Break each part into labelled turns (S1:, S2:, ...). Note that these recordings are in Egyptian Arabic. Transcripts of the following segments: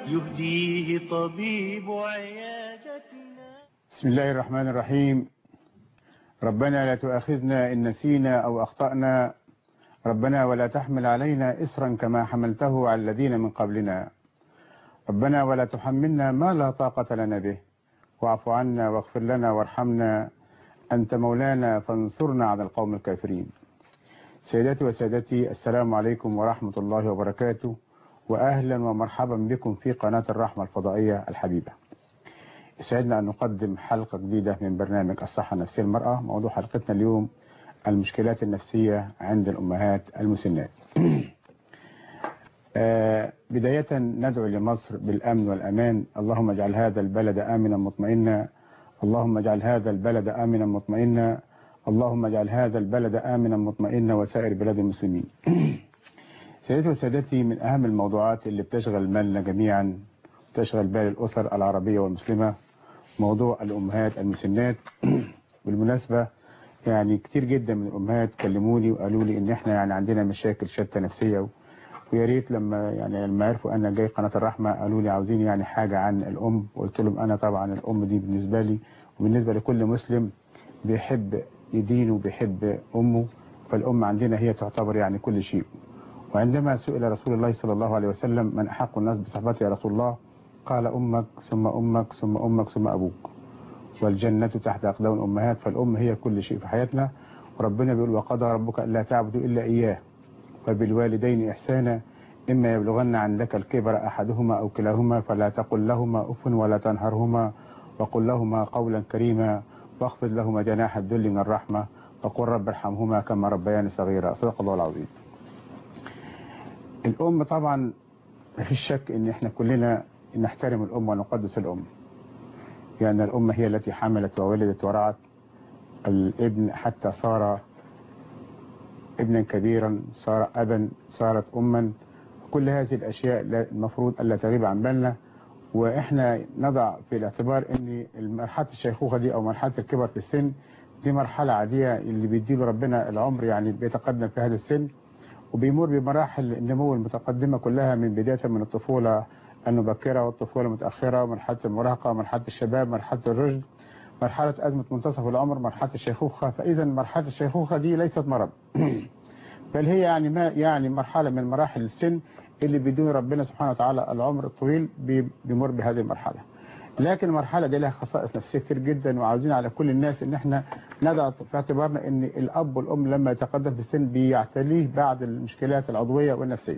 S1: يهديه طبيب عيادتنا
S2: بسم الله الرحمن الرحيم ربنا لا تؤاخذنا إن نسينا أو أخطأنا ربنا ولا تحمل علينا إسرا كما حملته على الذين من قبلنا ربنا ولا تحملنا ما لا طاقة لنا به واعف عنا واغفر لنا وارحمنا أنت مولانا فانصرنا على القوم الكافرين سيداتي وسادتي السلام عليكم ورحمة الله وبركاته وأهلا ومرحبا بكم في قناة الرحمة الفضائية الحبيبة يسعدنا أن نقدم حلقة جديدة من برنامج الصحة النفسية للمرأة موضوع حلقتنا اليوم المشكلات النفسية عند الأمهات المسنات آه بداية ندعو لمصر بالأمن والأمان اللهم اجعل هذا البلد آمنا مطمئنا اللهم اجعل هذا البلد آمنا مطمئنا اللهم اجعل هذا البلد آمنا مطمئنا وسائر بلاد المسلمين سيدتي وسادتي من أهم الموضوعات اللي بتشغل بالنا جميعا تشغل بال الأسر العربية والمسلمة موضوع الأمهات المسنات بالمناسبة يعني كتير جدا من الأمهات كلموني وقالوا لي إن إحنا يعني عندنا مشاكل شتى نفسية ويا ريت لما يعني لما عرفوا أنا جاي قناة الرحمة قالوا لي عاوزين يعني حاجة عن الأم وقلت لهم أنا طبعا الأم دي بالنسبة لي وبالنسبة لكل مسلم بيحب يدينه وبيحب أمه فالأم عندنا هي تعتبر يعني كل شيء وعندما سئل رسول الله صلى الله عليه وسلم من أحق الناس بصحبته يا رسول الله قال أمك ثم أمك ثم أمك ثم أبوك والجنة تحت أقدام الأمهات فالأم هي كل شيء في حياتنا وربنا بيقول وقضى ربك ألا تعبدوا إلا إياه وبالوالدين إحسانا إما يبلغن عندك الكبر أحدهما أو كلاهما فلا تقل لهما أف ولا تنهرهما وقل لهما قولا كريما واخفض لهما جناح الذل من الرحمة وقل رب ارحمهما كما ربياني صغيرا صدق الله العظيم الأم طبعا ما فيش شك إن إحنا كلنا نحترم الأم ونقدس الأم لأن يعني الأم هي التي حملت وولدت ورعت الابن حتى صار ابنا كبيرا صار أبا صارت أما كل هذه الأشياء المفروض ألا تغيب عن بالنا وإحنا نضع في الاعتبار أن مرحلة الشيخوخة دي أو مرحلة الكبر في السن دي مرحلة عادية اللي بيديله ربنا العمر يعني بيتقدم في هذا السن وبيمر بمراحل النمو المتقدمة كلها من بداية من الطفولة المبكرة والطفولة المتأخرة مرحلة المراهقة مرحلة الشباب مرحلة الرشد مرحلة أزمة منتصف العمر مرحلة الشيخوخة فإذا مرحلة الشيخوخة دي ليست مرض بل هي يعني ما يعني مرحلة من مراحل السن اللي بدون ربنا سبحانه وتعالى العمر الطويل بيمر بهذه المرحلة لكن المرحلة دي لها خصائص نفسية كتير جدا وعاوزين على كل الناس ان احنا نضع في اعتبارنا ان الاب والام لما يتقدم في السن بيعتليه بعض المشكلات العضوية والنفسية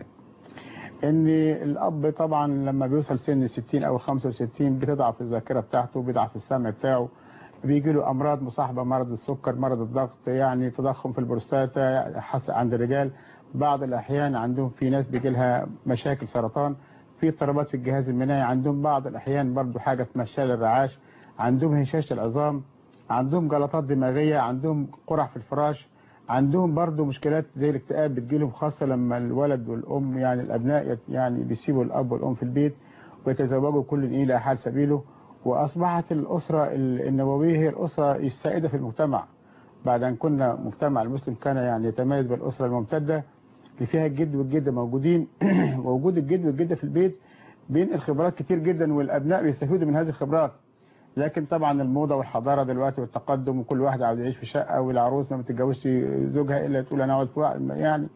S2: ان الاب طبعا لما بيوصل سن 60 او 65 بتضعف الذاكره بتاعته بيضعف السمع بتاعه بيجي له امراض مصاحبه مرض السكر مرض الضغط يعني تضخم في البروستاتا حس عند الرجال بعض الاحيان عندهم في ناس بيجي لها مشاكل سرطان في اضطرابات في الجهاز المناعي عندهم بعض الاحيان برضو حاجه اسمها شلل الرعاش عندهم هشاشه العظام عندهم جلطات دماغيه عندهم قرح في الفراش عندهم برضو مشكلات زي الاكتئاب بتجيلهم خاصة لما الولد والأم يعني الأبناء يعني بيسيبوا الأب والأم في البيت ويتزوجوا كل إلى حال سبيله وأصبحت الأسرة النووية هي الأسرة السائدة في المجتمع بعد أن كنا مجتمع المسلم كان يعني يتميز بالأسرة الممتدة اللي فيها الجد والجدة موجودين ووجود الجد والجدة في البيت بينقل خبرات كتير جدا والأبناء بيستفيدوا من هذه الخبرات لكن طبعا الموضة والحضارة دلوقتي والتقدم وكل واحد عاوز يعيش في شقة والعروس ما بتتجوزش زوجها إلا تقول أنا عاوز يعني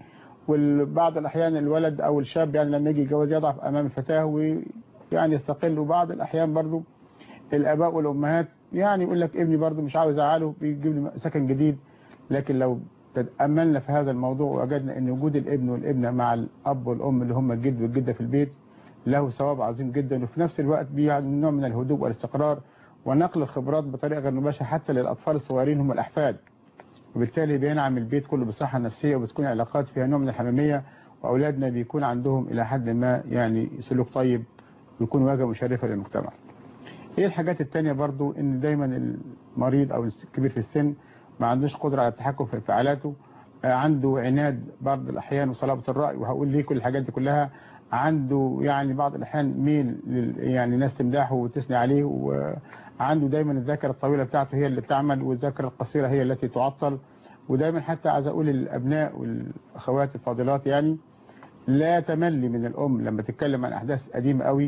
S2: وبعض الأحيان الولد أو الشاب يعني لما يجي يتجوز يضعف أمام الفتاة ويعني يستقل وبعض الأحيان برضو الآباء والأمهات يعني يقول لك ابني برضو مش عاوز أزعله بيجيب لي سكن جديد لكن لو تأملنا في هذا الموضوع وجدنا أن وجود الابن والابنة مع الأب والأم اللي هم الجد والجدة في البيت له ثواب عظيم جدا وفي نفس الوقت بيعني نوع من الهدوء والاستقرار ونقل الخبرات بطريقة غير مباشرة حتى للأطفال الصغيرين هم الأحفاد وبالتالي بينعم البيت كله بصحة نفسية وبتكون علاقات فيها نوع من الحميمية وأولادنا بيكون عندهم إلى حد ما يعني سلوك طيب ويكون واجهة مشرفة للمجتمع ايه الحاجات التانية برضو ان دايما المريض او الكبير في السن ما عندوش قدرة على التحكم في انفعالاته عنده عناد بعض الأحيان وصلابة الرأي وهقول ليه كل الحاجات دي كلها عنده يعني بعض الأحيان ميل يعني ناس تمدحه وتثني عليه وعنده دايما الذاكرة الطويلة بتاعته هي اللي بتعمل والذاكرة القصيرة هي التي تعطل ودايما حتى عايز أقول للأبناء والأخوات الفاضلات يعني لا تملي من الأم لما تتكلم عن أحداث قديمة قوي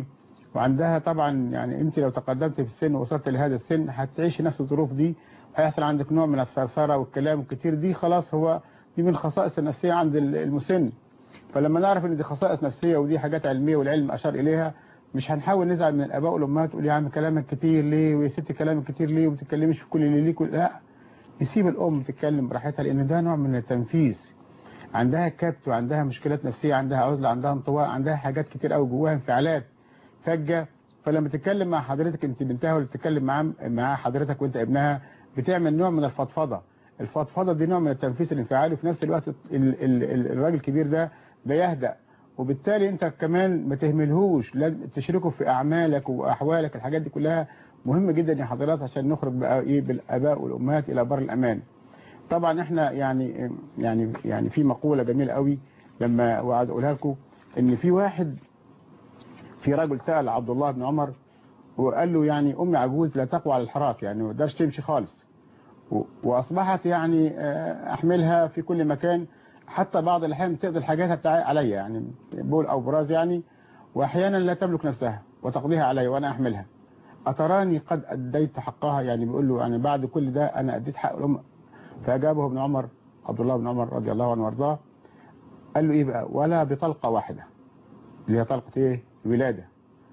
S2: وعندها طبعا يعني انت لو تقدمت في السن ووصلت لهذا السن هتعيشي نفس الظروف دي هيحصل عندك نوع من الثرثره والكلام الكتير دي خلاص هو دي من الخصائص النفسيه عند المسن فلما نعرف ان دي خصائص نفسيه ودي حاجات علميه والعلم اشار اليها مش هنحاول نزعل من الاباء والامهات تقول يا عم كلامك كتير ليه ويا ست كلامك كتير ليه وما تتكلميش في كل اللي ليك لا نسيب الام تتكلم براحتها لان ده نوع من التنفيس عندها كبت وعندها مشكلات نفسيه عندها عزله عندها انطواء عندها حاجات كتير قوي جواها انفعالات فجه فلما تتكلم مع حضرتك انت بنتها ولا تتكلم مع مع حضرتك وانت ابنها بتعمل نوع من الفضفضه الفضفضه دي نوع من التنفيس الانفعالي وفي نفس الوقت ال ال ال الراجل الكبير ده بيهدأ وبالتالي انت كمان ما تهملهوش لازم تشركه في اعمالك واحوالك الحاجات دي كلها مهمه جدا يا حضرات عشان نخرج بقى ايه بالاباء والامهات الى بر الامان طبعا احنا يعني يعني يعني في مقوله جميله قوي لما وعايز اقولها لكم ان في واحد في رجل سال عبد الله بن عمر وقال له يعني امي عجوز لا تقوى على الحراك يعني ما تقدرش تمشي خالص واصبحت يعني احملها في كل مكان حتى بعض الاحيان تقضي الحاجات عليا يعني بول او براز يعني واحيانا لا تملك نفسها وتقضيها علي وانا احملها اتراني قد اديت حقها يعني بيقول له يعني بعد كل ده انا اديت حق الام فاجابه ابن عمر عبد الله بن عمر رضي الله عنه وارضاه قال له ايه بقى ولا بطلقه واحده اللي هي طلقه ايه الولاده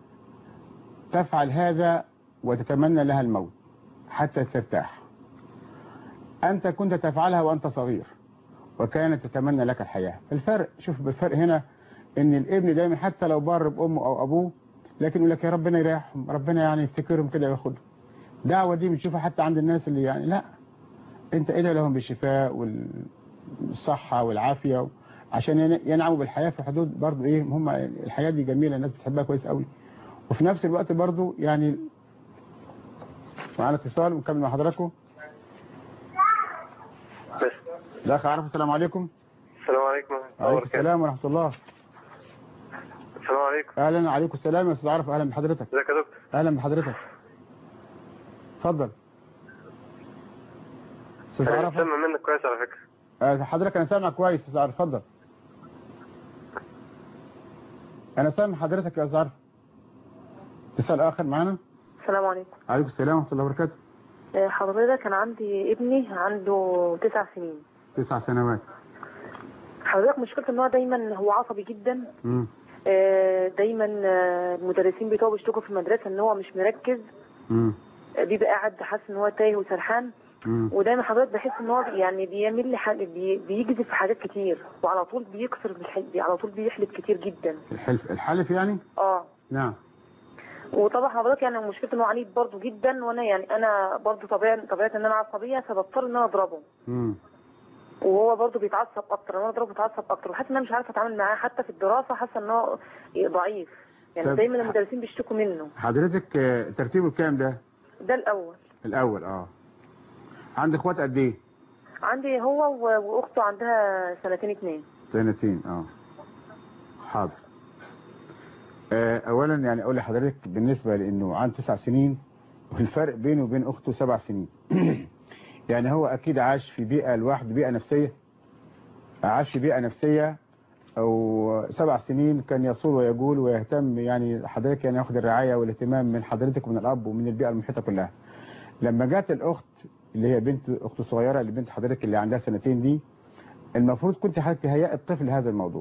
S2: تفعل هذا وتتمنى لها الموت حتى ترتاح انت كنت تفعلها وانت صغير وكانت تتمنى لك الحياة الفرق شوف بالفرق هنا ان الابن دايما حتى لو بار بامه او ابوه لكن يقول لك يا ربنا يريحهم ربنا يعني يفتكرهم كده وياخدهم دعوة دي بنشوفها حتى عند الناس اللي يعني لا انت ادعي لهم بالشفاء والصحة والعافية عشان ينعموا بالحياة في حدود برضو ايه هم الحياة دي جميلة الناس بتحبها كويس قوي وفي نفس الوقت برضو يعني معانا اتصال ونكمل مع حضراتكم الاخ عارف السلام عليكم
S3: السلام عليكم ورحمة الله
S2: وعليكم
S3: وبركاته
S2: السلام ورحمة الله
S3: السلام عليكم
S2: اهلا عليكم السلام يا استاذ عارف اهلا بحضرتك
S3: ازيك يا دكتور
S2: اهلا بحضرتك اتفضل استاذ
S3: انا
S2: عرف
S3: سامع منك كويس على فكرة
S2: آه، حضرتك انا سامع كويس استاذ عارف اتفضل انا سامع حضرتك يا استاذ عارف اتصال اخر معانا
S4: السلام عليكم
S2: عليكم السلام ورحمة الله وبركاته
S4: آه، حضرتك كان عندي ابني عنده تسع سنين
S2: تسع سنوات
S4: حضرتك مشكلته ان هو دايما هو عصبي جدا
S2: امم
S4: آه، دايما آه، المدرسين بتوعه بيشتكوا في المدرسه ان هو مش مركز
S2: امم
S4: آه، بيبقى قاعد حاسس ان هو تايه وسرحان
S2: امم
S4: ودايما حضرتك بحس ان هو يعني بيعمل لي حاجة بي- بيجذب في حاجات كتير وعلى طول بيكسر بالح- على طول بيحلف كتير جدا
S2: الحلف الحلف يعني
S4: اه
S2: نعم
S4: وطبعا حضرتك يعني مشكلته ان هو عنيد برضه جدا وانا يعني انا برضه طبيعه طبيعه ان انا عصبيه فبضطر ان انا اضربه
S2: امم
S4: وهو برضه بيتعصب اكتر انا اضربه بيتعصب اكتر وحاسه ان انا مش عارفه اتعامل معاه حتى في الدراسه حاسه ان هو ضعيف يعني
S2: طب
S4: دايما
S2: ح-
S4: المدرسين بيشتكوا منه
S2: حضرتك آه، ترتيبه الكام ده
S4: ده الاول
S2: الاول اه عندك اخوات قد ايه
S4: عندي هو و- واخته عندها سنتين اتنين
S2: سنتين اه حاضر آه، اولا يعني اقول لحضرتك بالنسبه لانه عنده تسع سنين والفرق بينه وبين اخته سبع سنين يعني هو اكيد عاش في بيئه لوحده بيئه نفسيه عاش في بيئه نفسيه او سبع سنين كان يصول ويقول ويهتم يعني حضرتك يعني ياخد الرعايه والاهتمام من حضرتك ومن الاب ومن البيئه المحيطه كلها لما جت الاخت اللي هي بنت اخته الصغيره اللي بنت حضرتك اللي عندها سنتين دي المفروض كنت حضرتك تهيئ الطفل لهذا الموضوع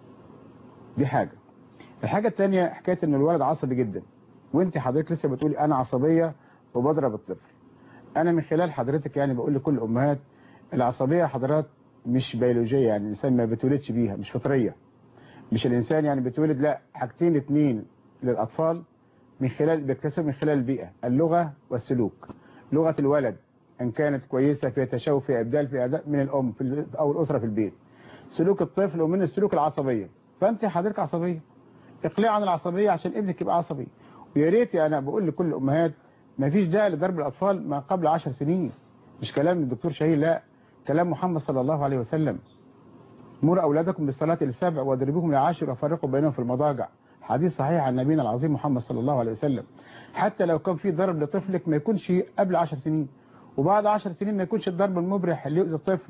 S2: دي حاجة الحاجة الثانية حكاية ان الولد عصبي جدا وانت حضرتك لسه بتقولي انا عصبية وبضرب الطفل انا من خلال حضرتك يعني بقول لكل الامهات العصبية حضرات مش بيولوجية يعني الانسان ما بيتولدش بيها مش فطرية مش الانسان يعني بيتولد لا حاجتين اتنين للاطفال من خلال بيكتسب من خلال البيئة اللغة والسلوك لغة الولد ان كانت كويسة في تشوف في ابدال في اداء من الام في ال- او الاسرة في البيت سلوك الطفل ومن السلوك العصبية فانت حضرتك عصبية اقلع عن العصبية عشان ابنك يبقى عصبي ويا ريت انا بقول لكل الامهات ما فيش داعي لضرب الاطفال ما قبل عشر سنين مش كلام الدكتور شهير لا كلام محمد صلى الله عليه وسلم مروا اولادكم بالصلاه للسبع واضربوهم لعاشر وفرقوا بينهم في المضاجع حديث صحيح عن نبينا العظيم محمد صلى الله عليه وسلم حتى لو كان في ضرب لطفلك ما يكونش قبل عشر سنين وبعد عشر سنين ما يكونش الضرب المبرح اللي يؤذي الطفل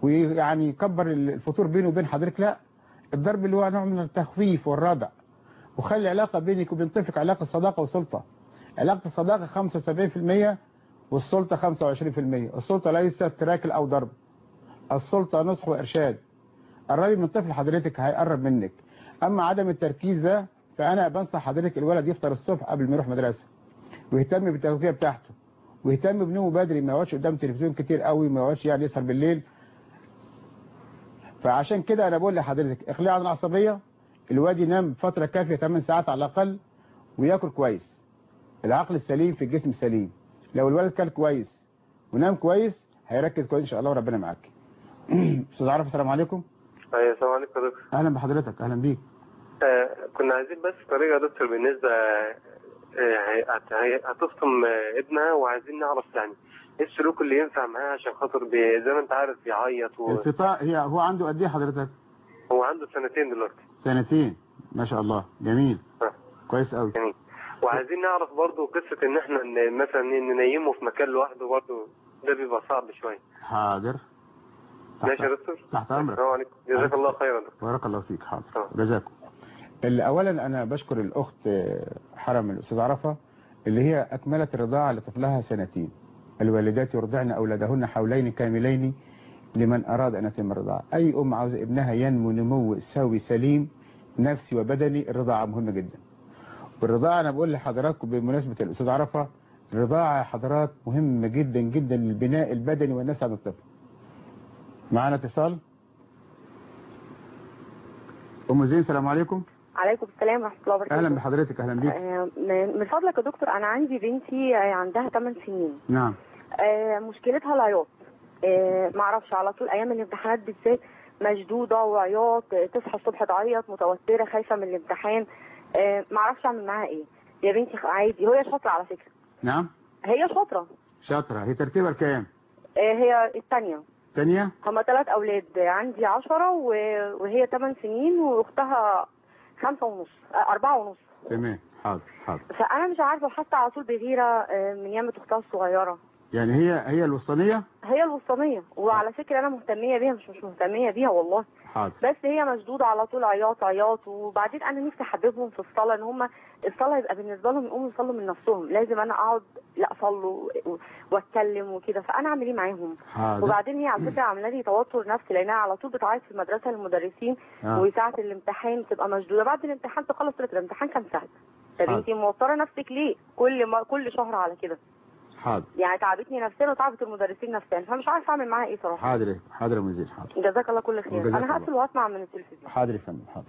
S2: ويعني يكبر الفطور بينه وبين حضرتك لا الضرب اللي هو نوع من التخفيف والردع وخلي العلاقة بينك وبين طفلك علاقة صداقة وسلطة علاقة الصداقة 75% والسلطة 25% السلطة ليست تراكل أو ضرب السلطة نصح وإرشاد قربي من طفل حضرتك هيقرب منك أما عدم التركيز ده فأنا بنصح حضرتك الولد يفطر الصبح قبل ما يروح مدرسة ويهتم بالتغذية بتاعته ويهتم بنومه بدري ما يقعدش قدام تلفزيون كتير قوي ما يقعدش يعني يسهر بالليل فعشان كده انا بقول لحضرتك اخلعي عن العصبيه الواد ينام فتره كافيه 8 ساعات على الاقل وياكل كويس العقل السليم في الجسم السليم لو الولد كل كويس ونام كويس هيركز كويس ان شاء الله وربنا معاك استاذ عرف السلام عليكم
S3: ايوه السلام عليكم يا دكتور
S2: اهلا بحضرتك اهلا بيك
S3: آه كنا عايزين بس طريقه يا دكتور بالنسبه آه، هي- هت- هي- هتفطم آه، ابنها وعايزين نعرف يعني ايه السلوك اللي ينفع معاه عشان خاطر بي- زي ما انت عارف بيعيط وهو
S2: الفطاء هي هو عنده قد ايه حضرتك
S3: عنده سنتين دلوقتي
S2: سنتين ما شاء الله جميل
S3: آه.
S2: كويس قوي
S3: جميل وعايزين نعرف برضو قصه ان احنا ن- مثلا ننيمه في مكان لوحده برضو ده بيبقى صعب شويه
S2: حاضر
S3: ماشي يا دكتور
S2: تحت امرك
S3: السلام عليكم جزاك الله خيرا يا دكتور
S2: بارك الله فيك حاضر
S3: آه.
S2: جزاكم ال- اولا انا بشكر الاخت آه، حرم الاستاذ عرفه اللي هي اكملت الرضاعه لطفلها سنتين الوالدات يرضعن اولادهن حولين كاملين لمن اراد ان يتم الرضاعه اي ام عاوزه ابنها ينمو نمو سوي سليم نفسي وبدني الرضاعه مهمه جدا والرضاعه انا بقول لحضراتكم بمناسبه الاستاذ عرفه الرضاعه يا حضرات مهمه جدا جدا للبناء البدني والنفسي عند الطفل معانا اتصال ام زين السلام عليكم
S5: عليكم السلام ورحمة الله وبركاته
S2: اهلا بحضرتك اهلا بيك
S5: آه، من فضلك يا دكتور أنا عندي بنتي آه، عندها 8 سنين
S2: نعم
S5: آه، مشكلتها العياط آه، معرفش على طول أيام الامتحانات بالذات مشدودة وعياط آه، تصحى الصبح تعيط متوترة خايفة من الامتحان آه، معرفش أعمل معاها إيه يا بنتي عادي وهي شاطرة على فكرة
S2: نعم
S5: هي شاطرة
S2: شاطرة هي ترتيبها كام
S5: آه، هي الثانية
S2: ثانية
S5: هما ثلاث أولاد عندي عشرة و- وهي 8 سنين وأختها خمسة ونص آه، أربعة ونص
S2: تمام حاضر حاضر
S5: فانا مش عارفه حتى على طول بغيره آه، من يامة اختها الصغيره
S2: يعني هي هي الوسطانية
S5: هي الوسطانيه وعلى فكره انا مهتميه بيها مش مش مهتميه بيها والله
S2: حاضر
S5: بس هي مشدوده على طول عياط عياط وبعدين انا نفسي احببهم في الصلاه ان هم الصلاه يبقى بالنسبه لهم يقوموا يصلوا من نفسهم لازم انا اقعد لا اصلوا و- واتكلم وكده فانا اعمل ايه معاهم
S2: حاضر
S5: وبعدين هي على فكره عامله لي توتر نفسي لانها على طول بتعيط في المدرسه للمدرسين
S2: آه.
S5: وساعه الامتحان تبقى مشدوده بعد الامتحان تخلص تقول لك الامتحان كان سهل طب
S2: حاضر.
S5: انت موتره نفسك ليه كل ما كل شهر على كده
S2: حاضر
S5: يعني تعبتني نفسيا وتعبت المدرسين نفسيا فمش عارفه اعمل معاها ايه صراحه
S2: حاضر إيه؟ حاضر يا مزيد حاضر
S5: جزاك الله كل خير
S2: وجزاك
S5: انا
S2: الله.
S5: هقفل واسمع من التلفزيون
S2: حاضر يا فندم حاضر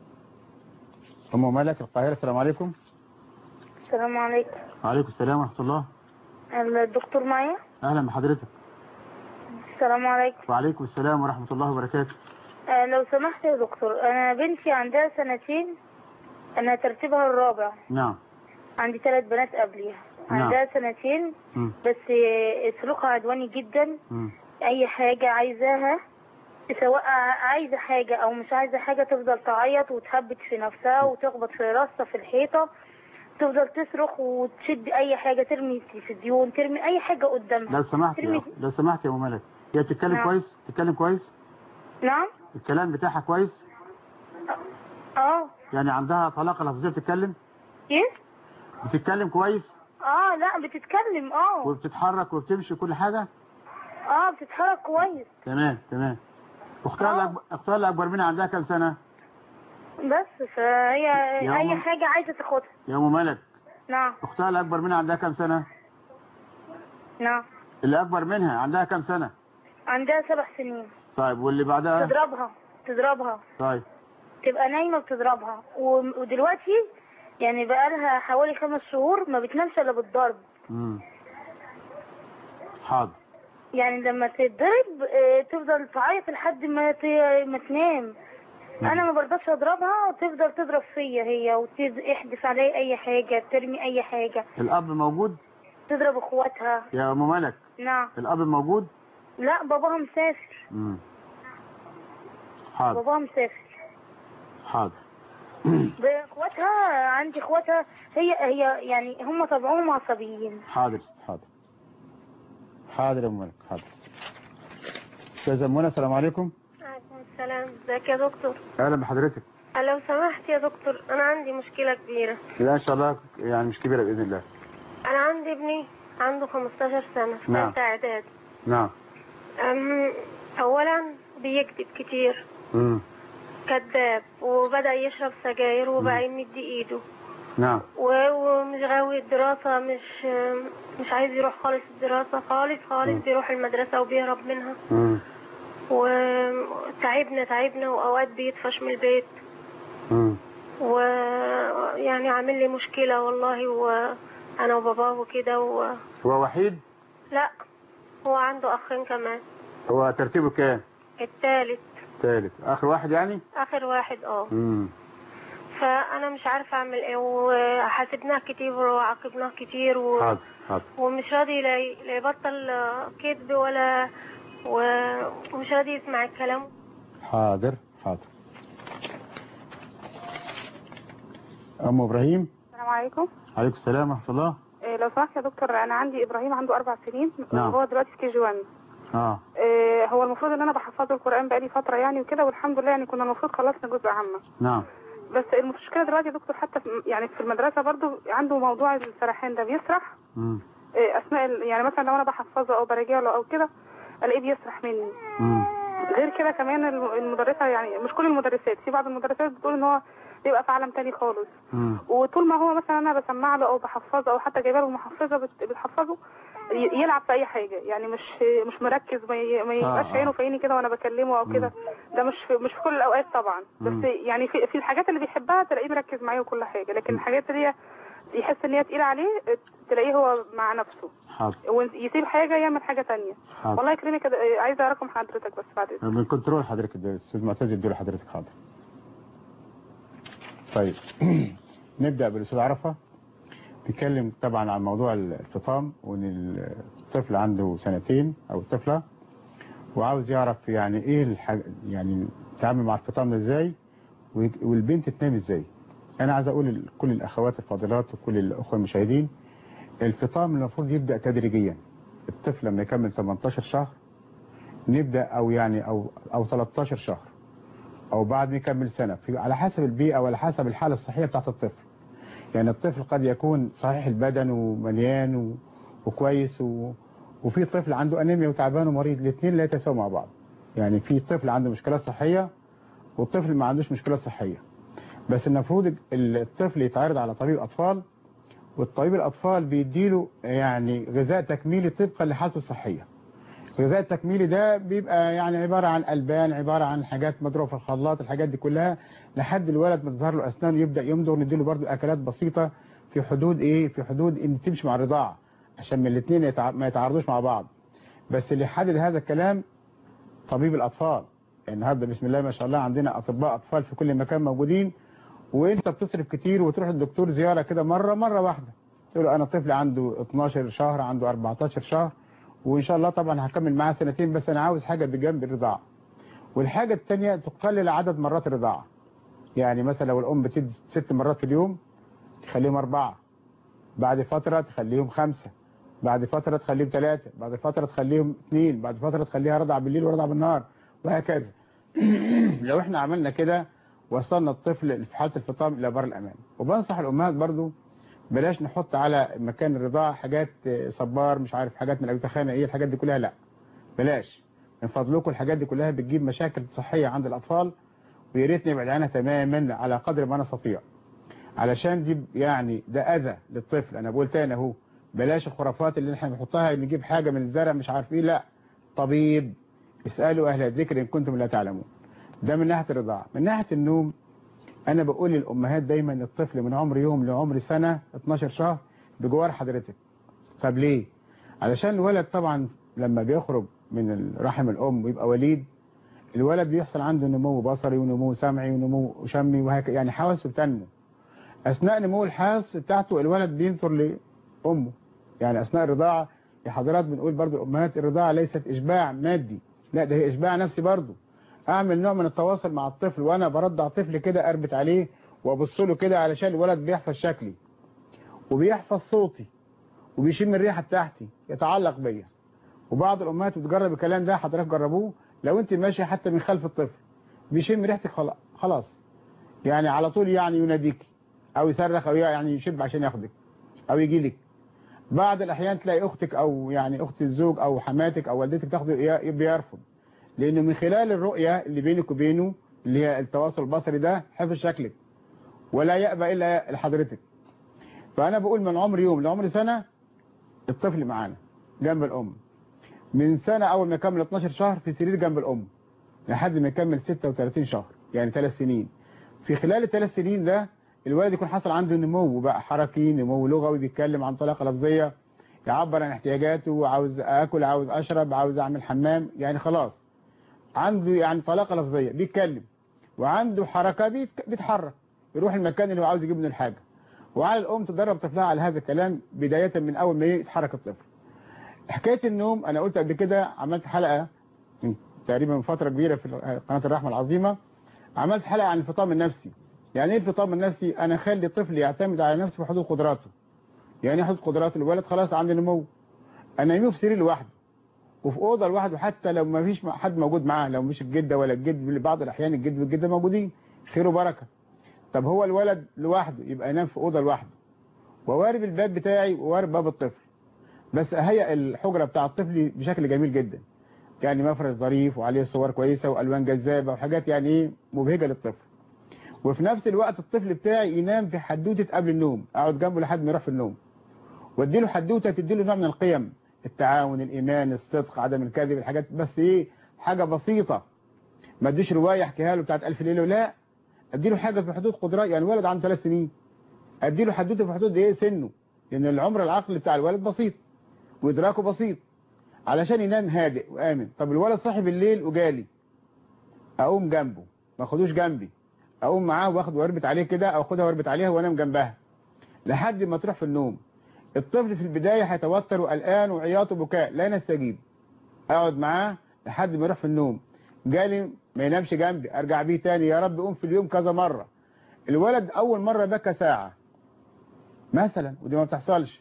S2: ام ملك القاهرة السلام عليكم
S6: السلام عليكم
S2: وعليكم السلام ورحمة الله
S6: الدكتور معايا
S2: اهلا بحضرتك
S6: السلام عليكم
S2: وعليكم السلام ورحمة الله وبركاته
S6: آه لو سمحت يا دكتور انا بنتي عندها سنتين انا ترتيبها الرابع
S2: نعم
S6: عندي ثلاث بنات قبليها
S2: نعم.
S6: عندها سنتين
S2: مم.
S6: بس آه، سلوكها عدواني جدا
S2: مم.
S6: اي حاجة عايزاها سواء عايزة حاجة او مش عايزة حاجة تفضل تعيط وتهبط في نفسها وتخبط في راسها في الحيطة تفضل تصرخ وتشد اي حاجة ترمي التلفزيون ترمي اي حاجة قدامها
S2: لو سمحت يا
S6: ترمي
S2: لو سمحت يا ام ملك هي بتتكلم
S6: نعم.
S2: كويس بتتكلم كويس
S6: نعم
S2: الكلام بتاعها كويس
S6: اه
S2: يعني عندها طلاقة لفظية بتتكلم
S6: ايه
S2: بتتكلم كويس
S6: اه لا بتتكلم اه
S2: وبتتحرك وبتمشي كل حاجة
S6: اه بتتحرك كويس
S2: تمام تمام اختها اللي
S6: آه.
S2: أكبر... اختها اللي اكبر منها عندها كام سنة
S6: بس فهي
S2: يا
S6: اي
S2: أم-
S6: حاجة عايزة تاخدها
S2: يا ام ملك
S6: نعم
S2: اختها اللي اكبر منها عندها كام سنة
S6: نعم
S2: اللي اكبر منها عندها كام سنة
S6: عندها سبع سنين
S2: طيب واللي بعدها
S6: تضربها تضربها
S2: طيب
S6: تبقى نايمة بتضربها و- ودلوقتي يعني بقالها حوالي خمس شهور ما بتنامش الا بالضرب
S2: امم حاضر
S6: يعني لما تتضرب آه، تفضل تعيط لحد ما ت- ما تنام انا ما برضاش اضربها وتفضل تضرب فيا هي وتحدف عليا اي حاجة ترمي اي حاجة
S2: الاب موجود
S6: تضرب اخواتها
S2: يا ام ملك
S6: نعم
S2: الاب موجود
S6: لا باباها مسافر
S2: امم حاضر
S6: باباها مسافر
S2: حاضر
S6: باخواتها عندي اخواتها هي هي يعني هم طبعهم عصبيين
S2: حاضر حاضر حاضر يا ام ملك حاضر استاذه منى السلام عليكم
S6: عليكم السلام ازيك يا دكتور
S2: اهلا بحضرتك
S7: لو سمحت يا دكتور انا عندي مشكله كبيره
S2: لا ان شاء الله يعني مش كبيره باذن الله
S7: انا عندي ابني عنده 15 سنه في
S2: نعم.
S7: ثالثه اعداد
S2: نعم
S7: أم، اولا بيكذب كتير
S2: امم
S7: كذاب وبدا يشرب سجاير وبقى يمد ايده
S2: نعم
S7: و- ومش غاوي الدراسه مش مش عايز يروح خالص الدراسه خالص خالص بيروح المدرسه وبيهرب منها
S2: امم
S7: وتعبنا تعبنا واوقات بيطفش من البيت
S2: امم
S7: ويعني عامل لي مشكله والله وانا وباباه وكده و...
S2: هو وحيد
S7: لا هو عنده اخين كمان
S2: هو ترتيبه كام
S7: التالت
S2: ثالث اخر واحد يعني
S7: اخر واحد اه
S2: امم
S7: فانا مش عارفه اعمل ايه وحاسبناه كتير وعاقبناه كتير و...
S2: حاضر حاضر
S7: ومش راضي لا ي- لا يبطل آه، كذب ولا و- ومش راضي يسمع الكلام
S2: حاضر حاضر ام ابراهيم
S8: السلام عليكم
S2: عليكم السلام ورحمه الله
S8: إيه لو سمحت يا دكتور انا عندي ابراهيم عنده اربع سنين
S2: نعم.
S8: وهو دلوقتي في كي جي 1
S2: اه
S8: إيه هو المفروض ان انا بحفظه القران بقالي فتره يعني وكده والحمد لله يعني كنا المفروض خلصنا جزء عامه
S2: نعم
S8: بس المشكله دلوقتي يا دكتور حتى في يعني في المدرسه برضو عنده موضوع السرحان ده بيسرح
S2: امم
S8: إيه اثناء ال- يعني مثلا لو انا بحفظه او براجع له او كده الاقيه بيسرح مني
S2: امم
S8: غير كده كمان الم- المدرسه يعني مش كل المدرسات في بعض المدرسات بتقول ان هو بيبقى في عالم تاني خالص
S2: امم
S8: وطول ما هو مثلا انا بسمع له او بحفظه او حتى جايبه له محفظه بت- بتحفظه ي- يلعب في اي حاجه يعني مش مش مركز ما ي- ما يبقاش
S2: آه.
S8: عينه في عيني كده وانا بكلمه او كده ده مش في مش في كل الاوقات طبعا
S2: مم.
S8: بس يعني في في الحاجات اللي بيحبها تلاقيه مركز معايا وكل حاجه لكن الحاجات اللي هي يحس ان هي تقيله عليه تلاقيه هو مع نفسه
S2: حاضر
S8: ويسيب حاجه يعمل حاجه تانية
S2: حاضر
S8: والله يكرمك يا د- عايزه رقم حضرتك بس بعد اذنك
S2: من كنترول حضرتك ده الاستاذ معتز يديله حضرتك حاضر طيب نبدا بالاستاذ عرفه بيتكلم طبعا عن موضوع الفطام وان الطفل عنده سنتين او الطفله وعاوز يعرف يعني ايه الحاج... يعني التعامل مع الفطام ده ازاي ويك- والبنت تنام ازاي انا عايز اقول لكل الاخوات الفاضلات وكل الاخوه المشاهدين الفطام المفروض يبدا تدريجيا الطفل لما يكمل 18 شهر نبدا او يعني او او 13 شهر او بعد ما يكمل سنه في على حسب البيئه وعلى حسب الحاله الصحيه بتاعت الطفل يعني الطفل قد يكون صحيح البدن ومليان و... وكويس و... وفي طفل عنده انيميا وتعبان ومريض الاثنين لا يتساووا مع بعض يعني في طفل عنده مشكلات صحيه والطفل ما عندوش مشكلات صحيه بس المفروض الطفل يتعرض على طبيب اطفال والطبيب الاطفال بيديله يعني غذاء تكميلي طبقا لحالته الصحيه الغذاء التكميلي ده بيبقى يعني عبارة عن ألبان عبارة عن حاجات مضروبة في الخلاط الحاجات دي كلها لحد الولد ما تظهر له أسنان يبدأ يمضغ نديله برضو أكلات بسيطة في حدود إيه في حدود إن تمشي مع الرضاعة عشان من الاثنين يتع... ما يتعارضوش مع بعض بس اللي يحدد هذا الكلام طبيب الأطفال النهارده بسم الله ما شاء الله عندنا أطباء أطفال في كل مكان موجودين وانت بتصرف كتير وتروح للدكتور زيارة كده مرة مرة واحدة تقول له انا طفل عنده 12 شهر عنده 14 شهر وان شاء الله طبعا هكمل معاه سنتين بس انا عاوز حاجة بجنب الرضاعة والحاجة الثانيه تقلل عدد مرات الرضاعة يعني مثلا لو الام بتدي ست مرات في اليوم تخليهم اربعة بعد فترة تخليهم خمسة بعد فترة تخليهم ثلاثة بعد فترة تخليهم اثنين بعد فترة تخليها رضع بالليل ورضع بالنهار وهكذا لو احنا عملنا كده وصلنا الطفل في حالة الفطام إلى بر الأمان وبنصح الأمهات برضو بلاش نحط على مكان الرضاعة حاجات صبار مش عارف حاجات من الأجزخانة إيه الحاجات دي كلها لا بلاش من فضلكم الحاجات دي كلها بتجيب مشاكل صحية عند الأطفال ويا ريت نبعد عنها تماما على قدر ما نستطيع علشان دي يعني ده أذى للطفل أنا بقول تاني أهو بلاش الخرافات اللي احنا بنحطها نجيب حاجة من الزرع مش عارف إيه لا طبيب اسألوا أهل الذكر إن كنتم لا تعلمون ده من ناحية الرضاعة من ناحية النوم أنا بقول للأمهات دايما الطفل من عمر يوم لعمر سنة 12 شهر بجوار حضرتك طب ليه علشان الولد طبعا لما بيخرج من رحم الأم ويبقى وليد الولد بيحصل عنده نمو بصري ونمو سمعي ونمو شمي وهكذا يعني حواسه بتنمو أثناء نمو الحواس بتاعته الولد بينظر لأمه يعني أثناء الرضاعة يا حضرات بنقول برضو الأمهات الرضاعة ليست إشباع مادي لا ده هي إشباع نفسي برضو اعمل نوع من التواصل مع الطفل وانا برضع طفل كده اربط عليه وابص له كده علشان الولد بيحفظ شكلي وبيحفظ صوتي وبيشم الريحه بتاعتي يتعلق بيا وبعض الامهات بتجرب الكلام ده حضرتك جربوه لو انت ماشي حتى من خلف الطفل بيشم ريحتك خلاص يعني على طول يعني يناديك او يصرخ او يعني يشب عشان ياخدك او يجي لك بعض الاحيان تلاقي اختك او يعني اخت الزوج او حماتك او والدتك تاخده بيرفض لانه من خلال الرؤيه اللي بينك وبينه اللي هي التواصل البصري ده حفظ شكلك ولا يأبى الا لحضرتك فانا بقول من عمر يوم لعمر سنه الطفل معانا جنب الام من سنه اول ما يكمل 12 شهر في سرير جنب الام لحد ما يكمل 36 شهر يعني ثلاث سنين في خلال الثلاث سنين ده الولد يكون حصل عنده نمو بقى حركي نمو لغوي بيتكلم عن طلاقه لفظيه يعبر عن احتياجاته عاوز اكل عاوز اشرب عاوز اعمل حمام يعني خلاص عنده يعني طلاقه لفظيه بيتكلم وعنده حركه بيت- بيتحرك يروح المكان اللي هو عاوز يجيب منه الحاجه وعلى الام تدرب طفلها على هذا الكلام بدايه من اول ما يتحرك الطفل حكايه النوم انا قلت قبل كده عملت حلقه من تقريبا من فتره كبيره في قناه الرحمه العظيمه عملت حلقه عن الفطام النفسي يعني ايه الفطام النفسي انا اخلي الطفل يعتمد على نفسه في حدود قدراته يعني ايه حدود قدرات الولد خلاص عنده نمو انيمه في سرير لوحده وفي اوضه لوحده حتى لو ما فيش حد موجود معاه لو مش الجده ولا الجد بعض الاحيان الجد والجده موجودين خير وبركه طب هو الولد لوحده يبقى ينام في اوضه لوحده ووارب الباب بتاعي ووارب باب الطفل بس اهيئ الحجره بتاع الطفل بشكل جميل جدا يعني مفرش ظريف وعليه صور كويسه والوان جذابه وحاجات يعني ايه مبهجه للطفل وفي نفس الوقت الطفل بتاعي ينام في حدوته قبل النوم اقعد جنبه لحد ما يروح في النوم واديله حدوته تديله نوع من القيم التعاون الايمان الصدق عدم الكذب الحاجات بس ايه حاجه بسيطه ما اديش روايه احكيها له بتاعت الف ليله ولا اديله حاجه في حدود قدرات يعني ولد عنده ثلاث سنين اديله حدوته في حدود ايه سنه لان العمر العقلي بتاع الولد بسيط وادراكه بسيط علشان ينام هادئ وامن طب الولد صاحي بالليل وجالي اقوم جنبه ما اخدوش جنبي اقوم معاه واخد واربط عليه كده او اخدها واربط عليها وانام جنبها لحد ما تروح في النوم الطفل في البداية هيتوتر وقلقان وعياط وبكاء لا نستجيب اقعد معاه لحد ما يروح في النوم جالي ما ينامش جنبي ارجع بيه تاني يا رب قوم في اليوم كذا مرة الولد اول مرة بكى ساعة مثلا ودي ما بتحصلش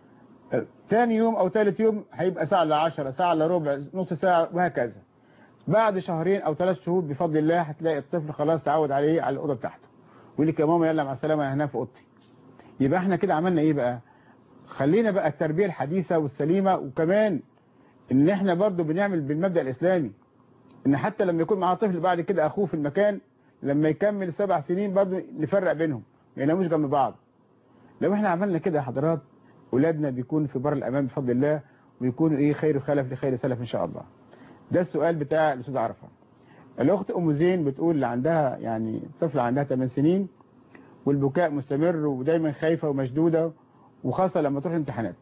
S2: تاني يوم او تالت يوم هيبقى ساعة الا 10 ساعة الا ربع نص ساعة وهكذا بعد شهرين او ثلاث شهور بفضل الله هتلاقي الطفل خلاص تعود عليه على الاوضه بتاعته ويقول لك يا ماما يلا مع السلامه انا هنام في اوضتي يبقى احنا كده عملنا ايه بقى خلينا بقى التربيه الحديثه والسليمه وكمان ان احنا برضو بنعمل بالمبدا الاسلامي ان حتى لما يكون معاه طفل بعد كده اخوه في المكان لما يكمل سبع سنين برضو نفرق بينهم ما يناموش جنب بعض لو احنا عملنا كده يا حضرات اولادنا بيكونوا في بر الامان بفضل الله ويكونوا ايه خير خلف لخير سلف ان شاء الله ده السؤال بتاع الاستاذ عرفه الاخت ام زين بتقول اللي عندها يعني طفله عندها 8 سنين والبكاء مستمر ودايما خايفه ومشدوده وخاصه لما تروح الامتحانات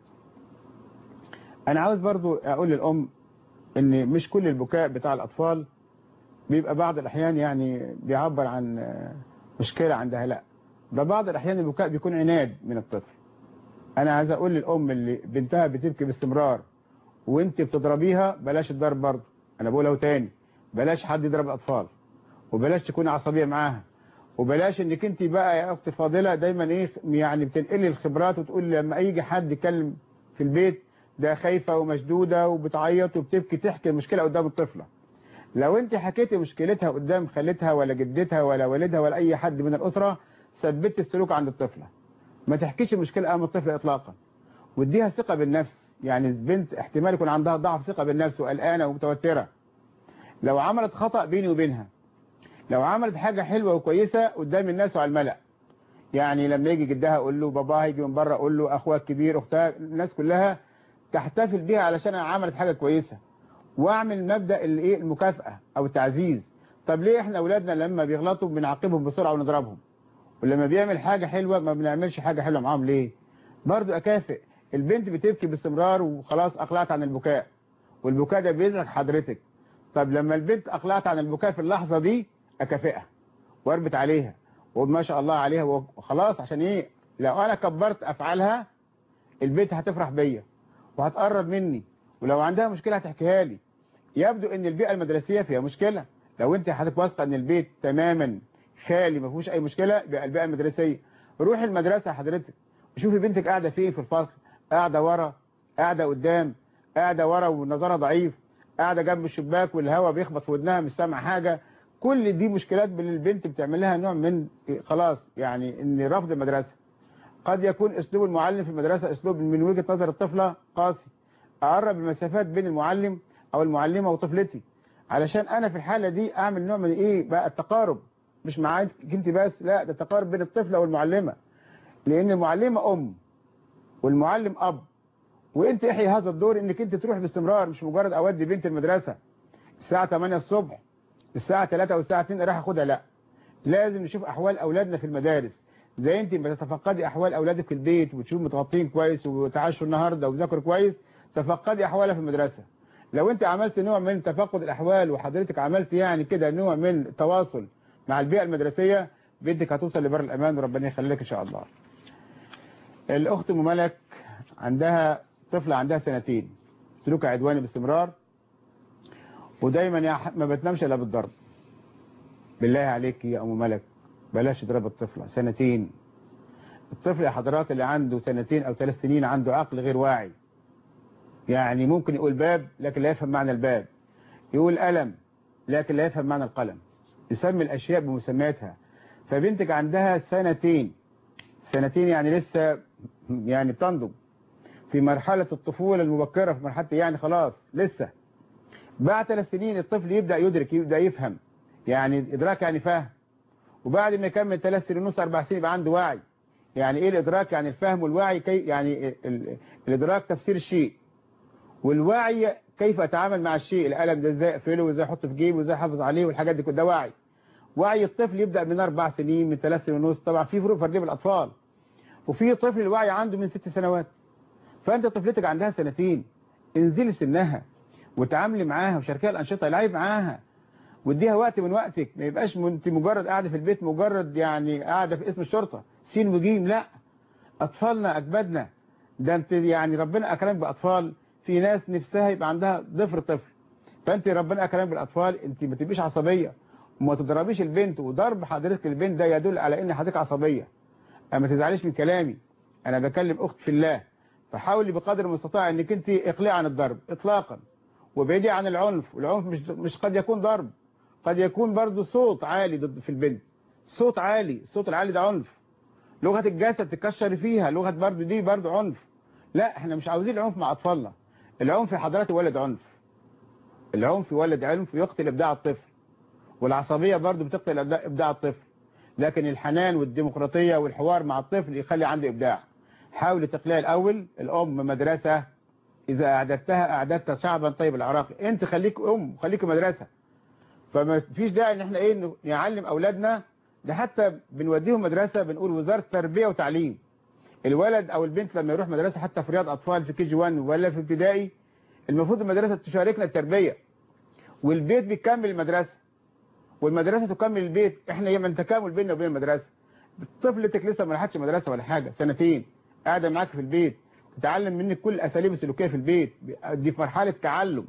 S2: انا عاوز برضو اقول للام ان مش كل البكاء بتاع الاطفال بيبقى بعض الاحيان يعني بيعبر عن مشكله عندها لا ده بعض الاحيان البكاء بيكون عناد من الطفل انا عايز اقول للام اللي بنتها بتبكي باستمرار وانت بتضربيها بلاش الضرب برضه انا بقولها تاني بلاش حد يضرب الاطفال وبلاش تكون عصبيه معاها وبلاش انك انت بقى يا اختي فاضله دايما ايه يعني بتنقلي الخبرات وتقول لما يجي حد يتكلم في البيت ده خايفه ومشدوده وبتعيط وبتبكي تحكي المشكله قدام الطفله لو انت حكيتي مشكلتها قدام خالتها ولا جدتها ولا والدها ولا اي حد من الاسره ثبت السلوك عند الطفله ما تحكيش المشكله امام الطفل اطلاقا واديها ثقه بالنفس يعني البنت احتمال يكون عندها ضعف ثقه بالنفس وقلقانه ومتوتره لو عملت خطأ بيني وبينها لو عملت حاجة حلوة وكويسة قدام الناس وعلى الملأ يعني لما يجي جدها اقول له باباها يجي من بره اقول له اخوها الكبير اختها الناس كلها تحتفل بيها علشان عملت حاجة كويسة واعمل مبدأ الايه المكافأة او التعزيز طب ليه احنا اولادنا لما بيغلطوا بنعاقبهم بسرعة ونضربهم ولما بيعمل حاجة حلوة ما بنعملش حاجة حلوة معاهم ليه برضو اكافئ البنت بتبكي باستمرار وخلاص اقلعت عن البكاء والبكاء ده بيزعج حضرتك طب لما البنت اقلعت عن البكاء في اللحظة دي اكافئها واربط عليها واقول ما شاء الله عليها وخلاص عشان ايه لو انا كبرت افعالها البنت هتفرح بيا وهتقرب مني ولو عندها مشكلة هتحكيها لي يبدو ان البيئة المدرسية فيها مشكلة لو انت حضرتك واثقه ان البيت تماما خالي ما فيهوش اي مشكلة يبقى البيئة المدرسية روحي المدرسة حضرتك وشوفي بنتك قاعدة فين في الفصل قاعدة ورا قاعدة قدام قاعدة ورا ونظرها ضعيف قاعدة جنب الشباك والهواء بيخبط في ودنها مش سامعة حاجة كل دي مشكلات بين البنت بتعمل لها نوع من خلاص يعني ان رفض المدرسه قد يكون اسلوب المعلم في المدرسه اسلوب من وجهه نظر الطفله قاسي اقرب المسافات بين المعلم او المعلمه وطفلتي علشان انا في الحاله دي اعمل نوع من ايه بقى التقارب مش معاك انت بس لا ده تقارب بين الطفله والمعلمه لان المعلمه ام والمعلم اب وانت احيي هذا الدور انك انت تروح باستمرار مش مجرد اودي بنت المدرسه الساعه 8 الصبح الساعه 3 والساعه 2 راح اخدها لا لازم نشوف احوال اولادنا في المدارس زي انت بتتفقدي احوال اولادك في البيت وتشوف متغطين كويس وتعاشوا النهارده وذاكروا كويس تفقدي احوالها في المدرسه لو انت عملت نوع من تفقد الاحوال وحضرتك عملت يعني كده نوع من التواصل مع البيئه المدرسيه بيدك هتوصل لبر الامان وربنا يخلي لك ان شاء الله الاخت ام ملك عندها طفله عندها سنتين سلوكها عدواني باستمرار ودايما يا ح- ما بتنامش الا بالضرب بالله عليك يا ام ملك بلاش تضرب الطفله سنتين الطفل يا حضرات اللي عنده سنتين او ثلاث سنين عنده عقل غير واعي يعني ممكن يقول باب لكن لا يفهم معنى الباب يقول قلم لكن لا يفهم معنى القلم يسمي الاشياء بمسمياتها فبنتك عندها سنتين سنتين يعني لسه يعني بتنضج في مرحلة الطفولة المبكرة في مرحلة يعني خلاص لسه بعد ثلاث سنين الطفل يبدأ يدرك يبدأ يفهم يعني إدراك يعني فهم وبعد ما يكمل ثلاث سنين ونص أربع سنين يبقى عنده وعي يعني إيه الإدراك يعني الفهم والوعي كي يعني ال- ال- الإدراك تفسير الشيء والوعي كيف أتعامل مع الشيء القلم ده إزاي أقفله وإزاي أحطه في جيبه وإزاي أحافظ عليه والحاجات دي كلها ده وعي وعي الطفل يبدأ من أربع سنين من ثلاث سنين ونص طبعا في فروق فردية بالأطفال وفي طفل الوعي عنده من ست سنوات فأنت طفلتك عندها سنتين انزلي سنها وتعاملي معاها وشاركيها الأنشطة العبي معاها واديها وقت من وقتك ما يبقاش م- انت مجرد قاعدة في البيت مجرد يعني قاعدة في اسم الشرطة سين وجيم لا أطفالنا أجبادنا ده انت يعني ربنا أكرمك بأطفال في ناس نفسها يبقى عندها ضفر طفل فانت ربنا أكرمك بالأطفال انت ما تبقيش عصبية وما تضربيش البنت وضرب حضرتك البنت ده يدل على ان حضرتك عصبية اما تزعليش من كلامي انا بكلم اخت في الله فحاولي بقدر المستطاع انك انت اقلعي عن الضرب اطلاقا وابعدي عن العنف والعنف مش مش قد يكون ضرب قد يكون برضو صوت عالي ضد في البنت صوت عالي الصوت العالي ده عنف لغة الجسد تكشري فيها لغة برضو دي برضو عنف لا احنا مش عاوزين العنف مع اطفالنا العنف يا حضرتك يولد عنف العنف يولد عنف ويقتل ابداع الطفل والعصبية برضو بتقتل إبداع- ابداع الطفل لكن الحنان والديمقراطية والحوار مع الطفل يخلي عنده ابداع حاول تقليها الاول الام مدرسة اذا اعددتها اعددت شعبا طيب العراق انت خليك ام خليك مدرسة فما فيش داعي ان احنا ايه ن- نعلم اولادنا ده حتى بنوديهم مدرسة بنقول وزارة تربية وتعليم الولد او البنت لما يروح مدرسة حتى في رياض اطفال في كي جي 1 ولا في ابتدائي المفروض المدرسة تشاركنا التربية والبيت بيكمل المدرسة والمدرسة تكمل البيت احنا يمن تكامل بيننا وبين المدرسة طفلتك لسه ما راحتش مدرسة ولا حاجة سنتين قاعدة معاك في البيت تتعلم منك كل الاساليب السلوكية في البيت دي في مرحلة تعلم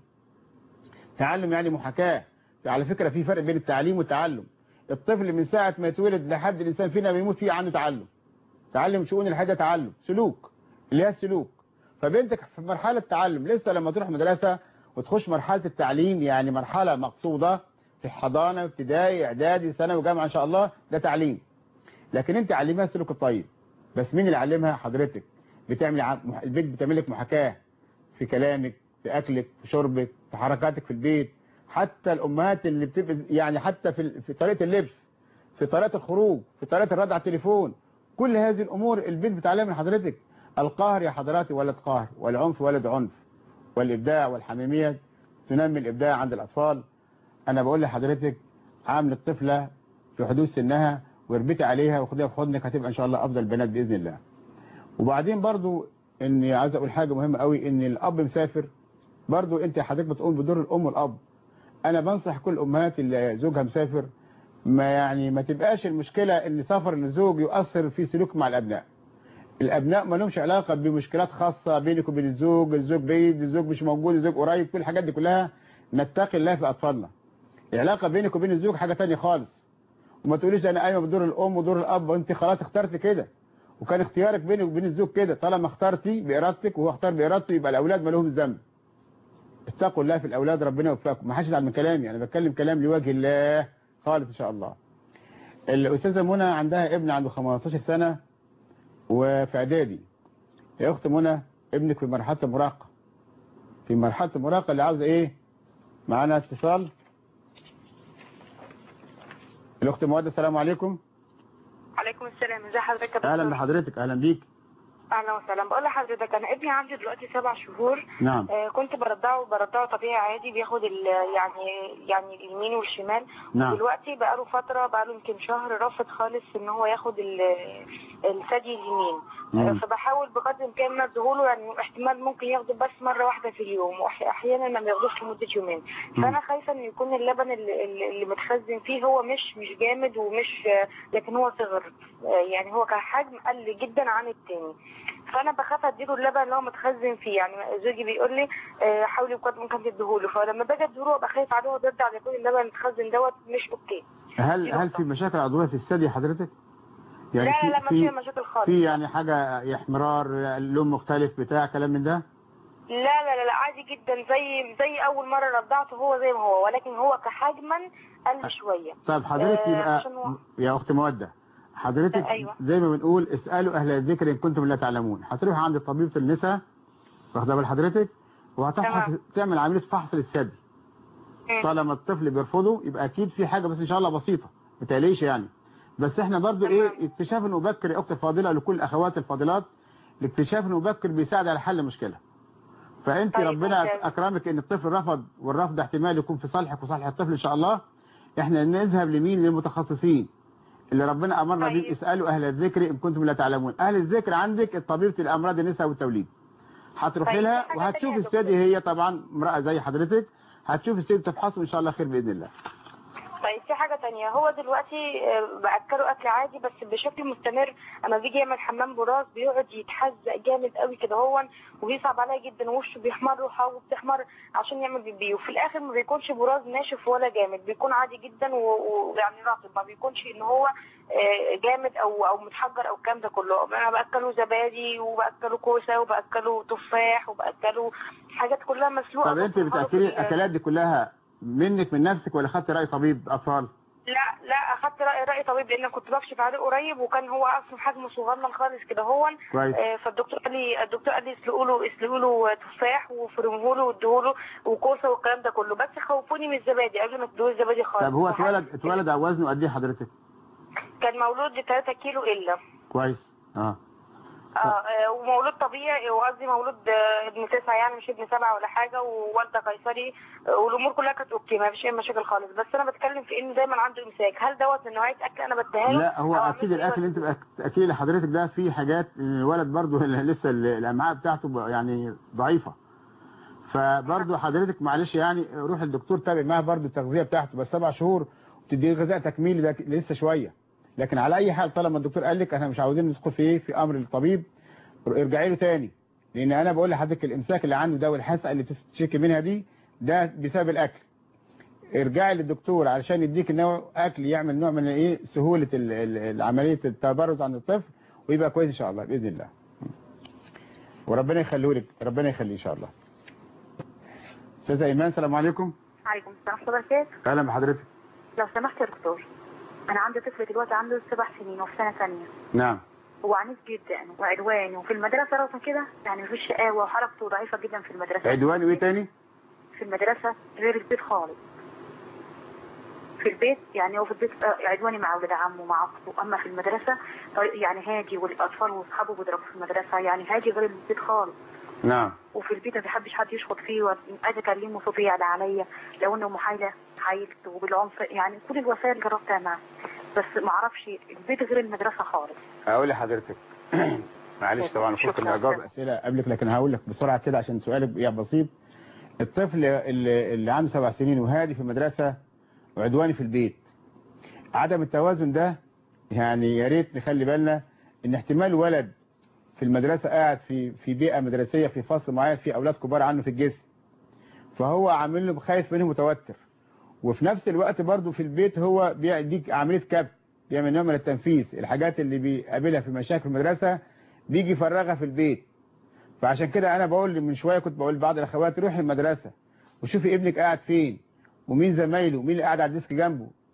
S2: تعلم يعني محاكاة على فكرة في فرق بين التعليم والتعلم الطفل من ساعة ما يتولد لحد الإنسان فينا ما يموت فيه عنده تعلم تعلم شؤون الحياة ده تعلم سلوك اللي هي السلوك فبنتك في مرحلة تعلم لسه لما تروح مدرسة وتخش مرحلة التعليم يعني مرحلة مقصودة في حضانة ابتدائي اعدادي ثانوي جامعة ان شاء الله ده تعليم لكن انت علمها السلوك الطيب بس مين اللي علمها حضرتك بتعمل ع- مح- البيت بتعمل لك محاكاة في كلامك في اكلك في شربك في حركاتك في البيت حتى الامهات اللي بتبقى يعني حتى في ال- في طريقة اللبس في طريقة الخروج في طريقة الرد على التليفون كل هذه الامور البيت بتعلمها من حضرتك القهر يا حضراتي ولد قهر والعنف ولد عنف والابداع والحميمية تنمي الابداع عند الاطفال انا بقول لحضرتك عامل الطفلة في حدود سنها واربطي عليها وخديها في حضنك هتبقى ان شاء الله افضل بنات باذن الله وبعدين برضو اني عايز اقول حاجة مهمة قوي ان الاب مسافر برضو انت حضرتك بتقوم بدور الام والاب انا بنصح كل الامهات اللي زوجها مسافر ما يعني ما تبقاش المشكلة ان سفر الزوج يؤثر في سلوك مع الابناء الابناء ما لهمش علاقة بمشكلات خاصة بينك وبين الزوج الزوج بعيد الزوج مش موجود الزوج قريب كل الحاجات دي كلها نتقي الله في اطفالنا العلاقة بينك وبين الزوج حاجة تانية خالص وما تقوليش انا قايمه بدور الام ودور الاب وانت خلاص اخترت كده وكان اختيارك بينك وبين الزوج كده طالما اخترتي بارادتك وهو اختار بارادته يبقى الاولاد ما لهم الذنب اتقوا الله في الاولاد ربنا يوفقكم ما حدش يزعل من كلامي انا بتكلم كلام لوجه الله خالص ان شاء الله الاستاذه منى عندها ابن عنده 15 سنه وفي اعدادي يا اخت منى ابنك في مرحله المراهقه في مرحله المراهقه اللي عاوزه ايه معانا اتصال الاخت مودة السلام عليكم
S9: عليكم السلام ازي حضرتك يا دكتور
S2: اهلا بحضرتك اهلا بيك
S9: اهلا وسهلا بقول لحضرتك انا ابني عنده دلوقتي سبع شهور
S2: نعم
S9: آه كنت برضعه برضعه طبيعي عادي بياخد ال يعني يعني اليمين والشمال
S2: نعم.
S9: دلوقتي بقاله فتره بقاله يمكن شهر رافض خالص ان هو ياخد ال- الثدي اليمين
S2: مم.
S9: آه فبحاول بقدر الامكان ما اديهوله يعني احتمال ممكن ياخده بس مره واحده في اليوم واحيانا ما بياخدوش لمده يومين فانا خايفه ان يكون اللبن اللي, اللي- اللي متخزن فيه هو مش مش جامد ومش آه، لكن هو صغر آه، يعني هو كحجم قل جدا عن التاني فانا بخاف اديله اللبن اللي هو متخزن فيه يعني زوجي بيقول لي آه، حاولي بقدر الامكان تديهوله فلما باجي اديله ببقى خايف عليه وبرجع يكون اللبن المتخزن دوت مش اوكي
S2: هل هل في مشاكل عضويه في الثدي حضرتك
S9: لا لا لا ما
S2: في
S9: فيها مشاكل خالص
S2: في يعني حاجه احمرار لون مختلف بتاع كلام من ده
S9: لا لا لا لا عادي جدا زي زي اول مره رضعته هو زي ما هو ولكن هو كحجما قل شويه
S2: طيب حضرتك
S9: آه،
S2: يبقى
S9: عشان هو-
S2: يا اخت موده حضرتك
S9: آه، أيوة.
S2: زي ما بنقول اسالوا اهل الذكر ان كنتم لا تعلمون هتروح عند طبيبه النساء واخده بال حضرتك وهتفحص
S9: تمام.
S2: تعمل عمليه فحص للثدي
S9: مم.
S2: طالما الطفل بيرفضه يبقى اكيد في حاجه بس ان شاء الله بسيطه ما تقلقيش يعني بس احنا برضو ايه اكتشاف المبكر يا اختي الفاضله لكل الاخوات الفاضلات الاكتشاف المبكر بيساعد على حل المشكله فانت
S9: طيب،
S2: ربنا
S9: ممتاز.
S2: اكرمك ان الطفل رفض والرفض احتمال يكون في صالحك وصالح الطفل ان شاء الله احنا نذهب لمين للمتخصصين اللي ربنا امرنا
S9: طيب.
S2: بيه اسالوا اهل الذكر ان كنتم لا تعلمون اهل الذكر عندك طبيبه الامراض النساء والتوليد هتروحي
S9: طيب،
S2: لها
S9: في حاجة
S2: وهتشوف
S9: تانية يا
S2: الثدي هي طبعا امراه زي حضرتك هتشوف الثدي تفحصه ان شاء الله خير باذن الله
S9: طيب في حاجة تانية هو دلوقتي آه، بأكله أكل عادي بس بشكل مستمر أما بيجي يعمل حمام براس بيقعد يتحزق جامد قوي كده هو وبيصعب عليا جدا ووشه بيحمر وحاجه بتحمر عشان يعمل بيبي وفي الآخر ما بيكونش براز ناشف ولا جامد بيكون عادي جدا و- ويعني رطب ما بيكونش إن هو آه، جامد أو أو متحجر أو الكلام ده كله أنا بأكله زبادي وبأكله كوسة وبأكله تفاح وبأكله حاجات كلها مسلوقة
S2: طب انت
S9: بس
S2: بتاكلي
S9: خلاص ال-
S2: الاكلات دي كلها منك من نفسك ولا خدت راي طبيب اطفال
S9: لا لا اخدت راي راي طبيب لان كنت بكشف عليه قريب وكان هو اصلا حجمه صغنن خالص كده هو
S2: كويس.
S9: آه، فالدكتور قال لي الدكتور قال لي اسلقوا له اسلقوا له تفاح وفرموه له وادوه له وكوسه والكلام ده كله بس خوفوني من الزبادي قالوا ما تدوه الزبادي خالص
S2: طب هو
S9: وحاجة-
S2: اتولد اتولد على وزنه قد ايه حضرتك
S9: كان مولود ب 3 كيلو الا
S2: كويس اه
S9: اه آه، ومولود طبيعي وقصدي مولود آه، ابن تسعه يعني مش ابن سبعه ولا حاجه ووالده قيصري آه، والامور كلها كانت اوكي ما فيش اي مشاكل خالص بس انا بتكلم في انه دايما عنده امساك هل دوت من نوعيه اكل انا بديها له
S2: لا هو
S9: أو أعمل
S2: اكيد
S9: له إيه
S2: الاكل اللي انت بأك- اكيد لحضرتك ده فيه حاجات إن الولد برضه لسه ال- الامعاء بتاعته ب- يعني ضعيفه فبرضه حضرتك معلش يعني روح الدكتور تابع معاه برضه التغذيه بتاعته بس سبع شهور وتديه غذاء تكميلي ده ك- لسه شويه لكن على اي حال طالما الدكتور قال لك احنا مش عاوزين ندخل في ايه في امر الطبيب ارجعي له تاني لان انا بقول لحضرتك الامساك اللي عنده ده والحسقه اللي تشتكي منها دي ده بسبب الاكل ارجعي للدكتور علشان يديك نوع اكل يعمل نوع من ايه سهوله ال- ال- عمليه التبرز عند الطفل ويبقى كويس ان شاء الله باذن الله وربنا يخليه لك ربنا يخليه ان شاء الله استاذه ايمان السلام عليكم
S10: عليكم السلام ورحمة الله وبركاته
S2: اهلا بحضرتك
S10: لو سمحت يا دكتور أنا عندي طفل دلوقتي عنده سبع سنين وفي سنة ثانية
S2: نعم
S10: هو عنيف جدا وعدواني وفي المدرسة راسا كده يعني مفيش شقاوة وحركته ضعيفة جدا في المدرسة
S2: عدوان وايه تاني
S10: في المدرسة غير البيت خالص في البيت يعني هو في البيت آه، عدواني مع ولاد عمه ومع اخته اما في المدرسة طريق يعني هادي والاطفال واصحابه بيضربوا في المدرسة يعني هادي غير البيت خالص
S2: نعم
S10: وفي البيت ما بيحبش حد يشخط فيه واجي اكلمه صوتي يعلى عليا لو انه محايله حايلت وبالعنف يعني كل الوسائل جربتها معاه بس ما اعرفش البيت غير المدرسه خالص
S2: اقول لحضرتك معلش طبعا خفت
S10: شكراً.
S2: اني اجاوب اسئله قبلك لكن هقول لك بسرعه كده عشان سؤالك يعني بسيط الطفل اللي, اللي عنده سبع سنين وهادي في المدرسه وعدواني في البيت عدم التوازن ده يعني يا ريت نخلي بالنا ان احتمال ولد في المدرسه قاعد في في بيئه مدرسيه في فصل معين في اولاد كبار عنه في الجسم فهو عامل له خايف منه متوتر وفي نفس الوقت برضه في البيت هو بيديك عمليه كبت بيعمل نوع من التنفيذ الحاجات اللي بيقابلها في مشاكل المدرسه بيجي يفرغها في البيت فعشان كده انا بقول من شويه كنت بقول لبعض الاخوات روحي المدرسه وشوفي ابنك قاعد فين ومين زمايله ومين اللي قاعد على الديسك جنبه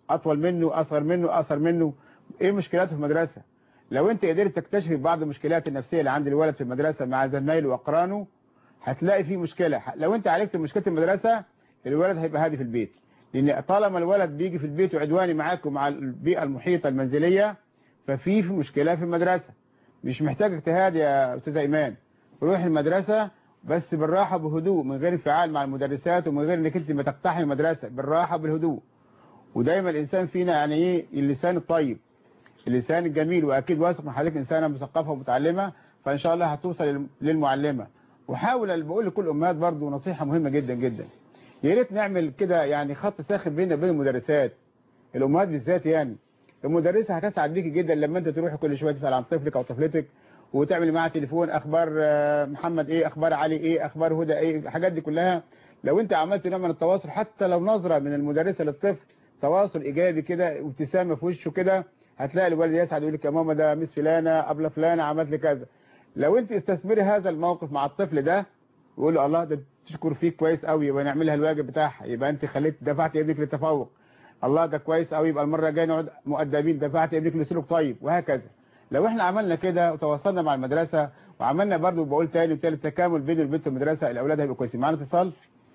S2: اطول منه اصغر منه اقصر منه ايه مشكلاته في المدرسه لو انت قدرت تكتشف بعض المشكلات النفسيه اللي عند الولد في المدرسه مع زمايله واقرانه هتلاقي فيه مشكله لو انت عالجت مشكله المدرسه الولد هيبقى هادي في البيت لان طالما الولد بيجي في البيت وعدواني معاك ومع البيئه المحيطه المنزليه ففي في مشكله في المدرسه مش محتاج اجتهاد يا استاذ ايمان روح المدرسه بس بالراحه بهدوء من غير انفعال مع المدرسات ومن غير انك انت ما تقتحم المدرسه بالراحه بالهدوء ودايما الانسان فينا يعني ايه اللسان الطيب اللسان الجميل واكيد واثق من حضرتك انسانه مثقفه ومتعلمه فان شاء الله هتوصل لل- للمعلمه وحاول بقول لكل الامهات برضو نصيحه مهمه جدا جدا يا ريت نعمل كده يعني خط ساخن بيننا وبين المدرسات الامهات بالذات يعني المدرسه هتسعد بيكي جدا لما انت تروحي كل شويه تسال عن طفلك او طفلتك وتعمل معاها تليفون اخبار آه، محمد ايه اخبار علي ايه اخبار هدى ايه الحاجات دي كلها لو انت عملت نوع من التواصل حتى لو نظره من المدرسه للطفل تواصل ايجابي كده وابتسامه في وشه كده هتلاقي الولد يسعد يقول لك يا ماما ده مس فلانه ابله فلانه عملت لي كذا لو انت استثمري هذا الموقف مع الطفل ده وقول له الله ده تشكر فيك كويس قوي يبقى نعملها الواجب بتاعها يبقى انت خليت دفعت ابنك للتفوق الله ده كويس قوي يبقى المره الجايه نقعد مؤدبين دفعت ابنك لسلوك طيب وهكذا لو احنا عملنا كده وتواصلنا مع المدرسه وعملنا برضو بقول تاني وتالت تكامل بين البيت والمدرسه الاولاد هيبقوا كويسين معانا اتصال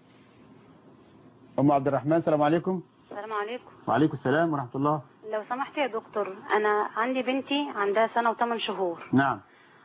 S2: ام عبد الرحمن السلام عليكم
S11: السلام عليكم
S2: وعليكم السلام ورحمه الله
S11: لو سمحت يا دكتور انا عندي بنتي عندها سنة وثمان شهور
S2: نعم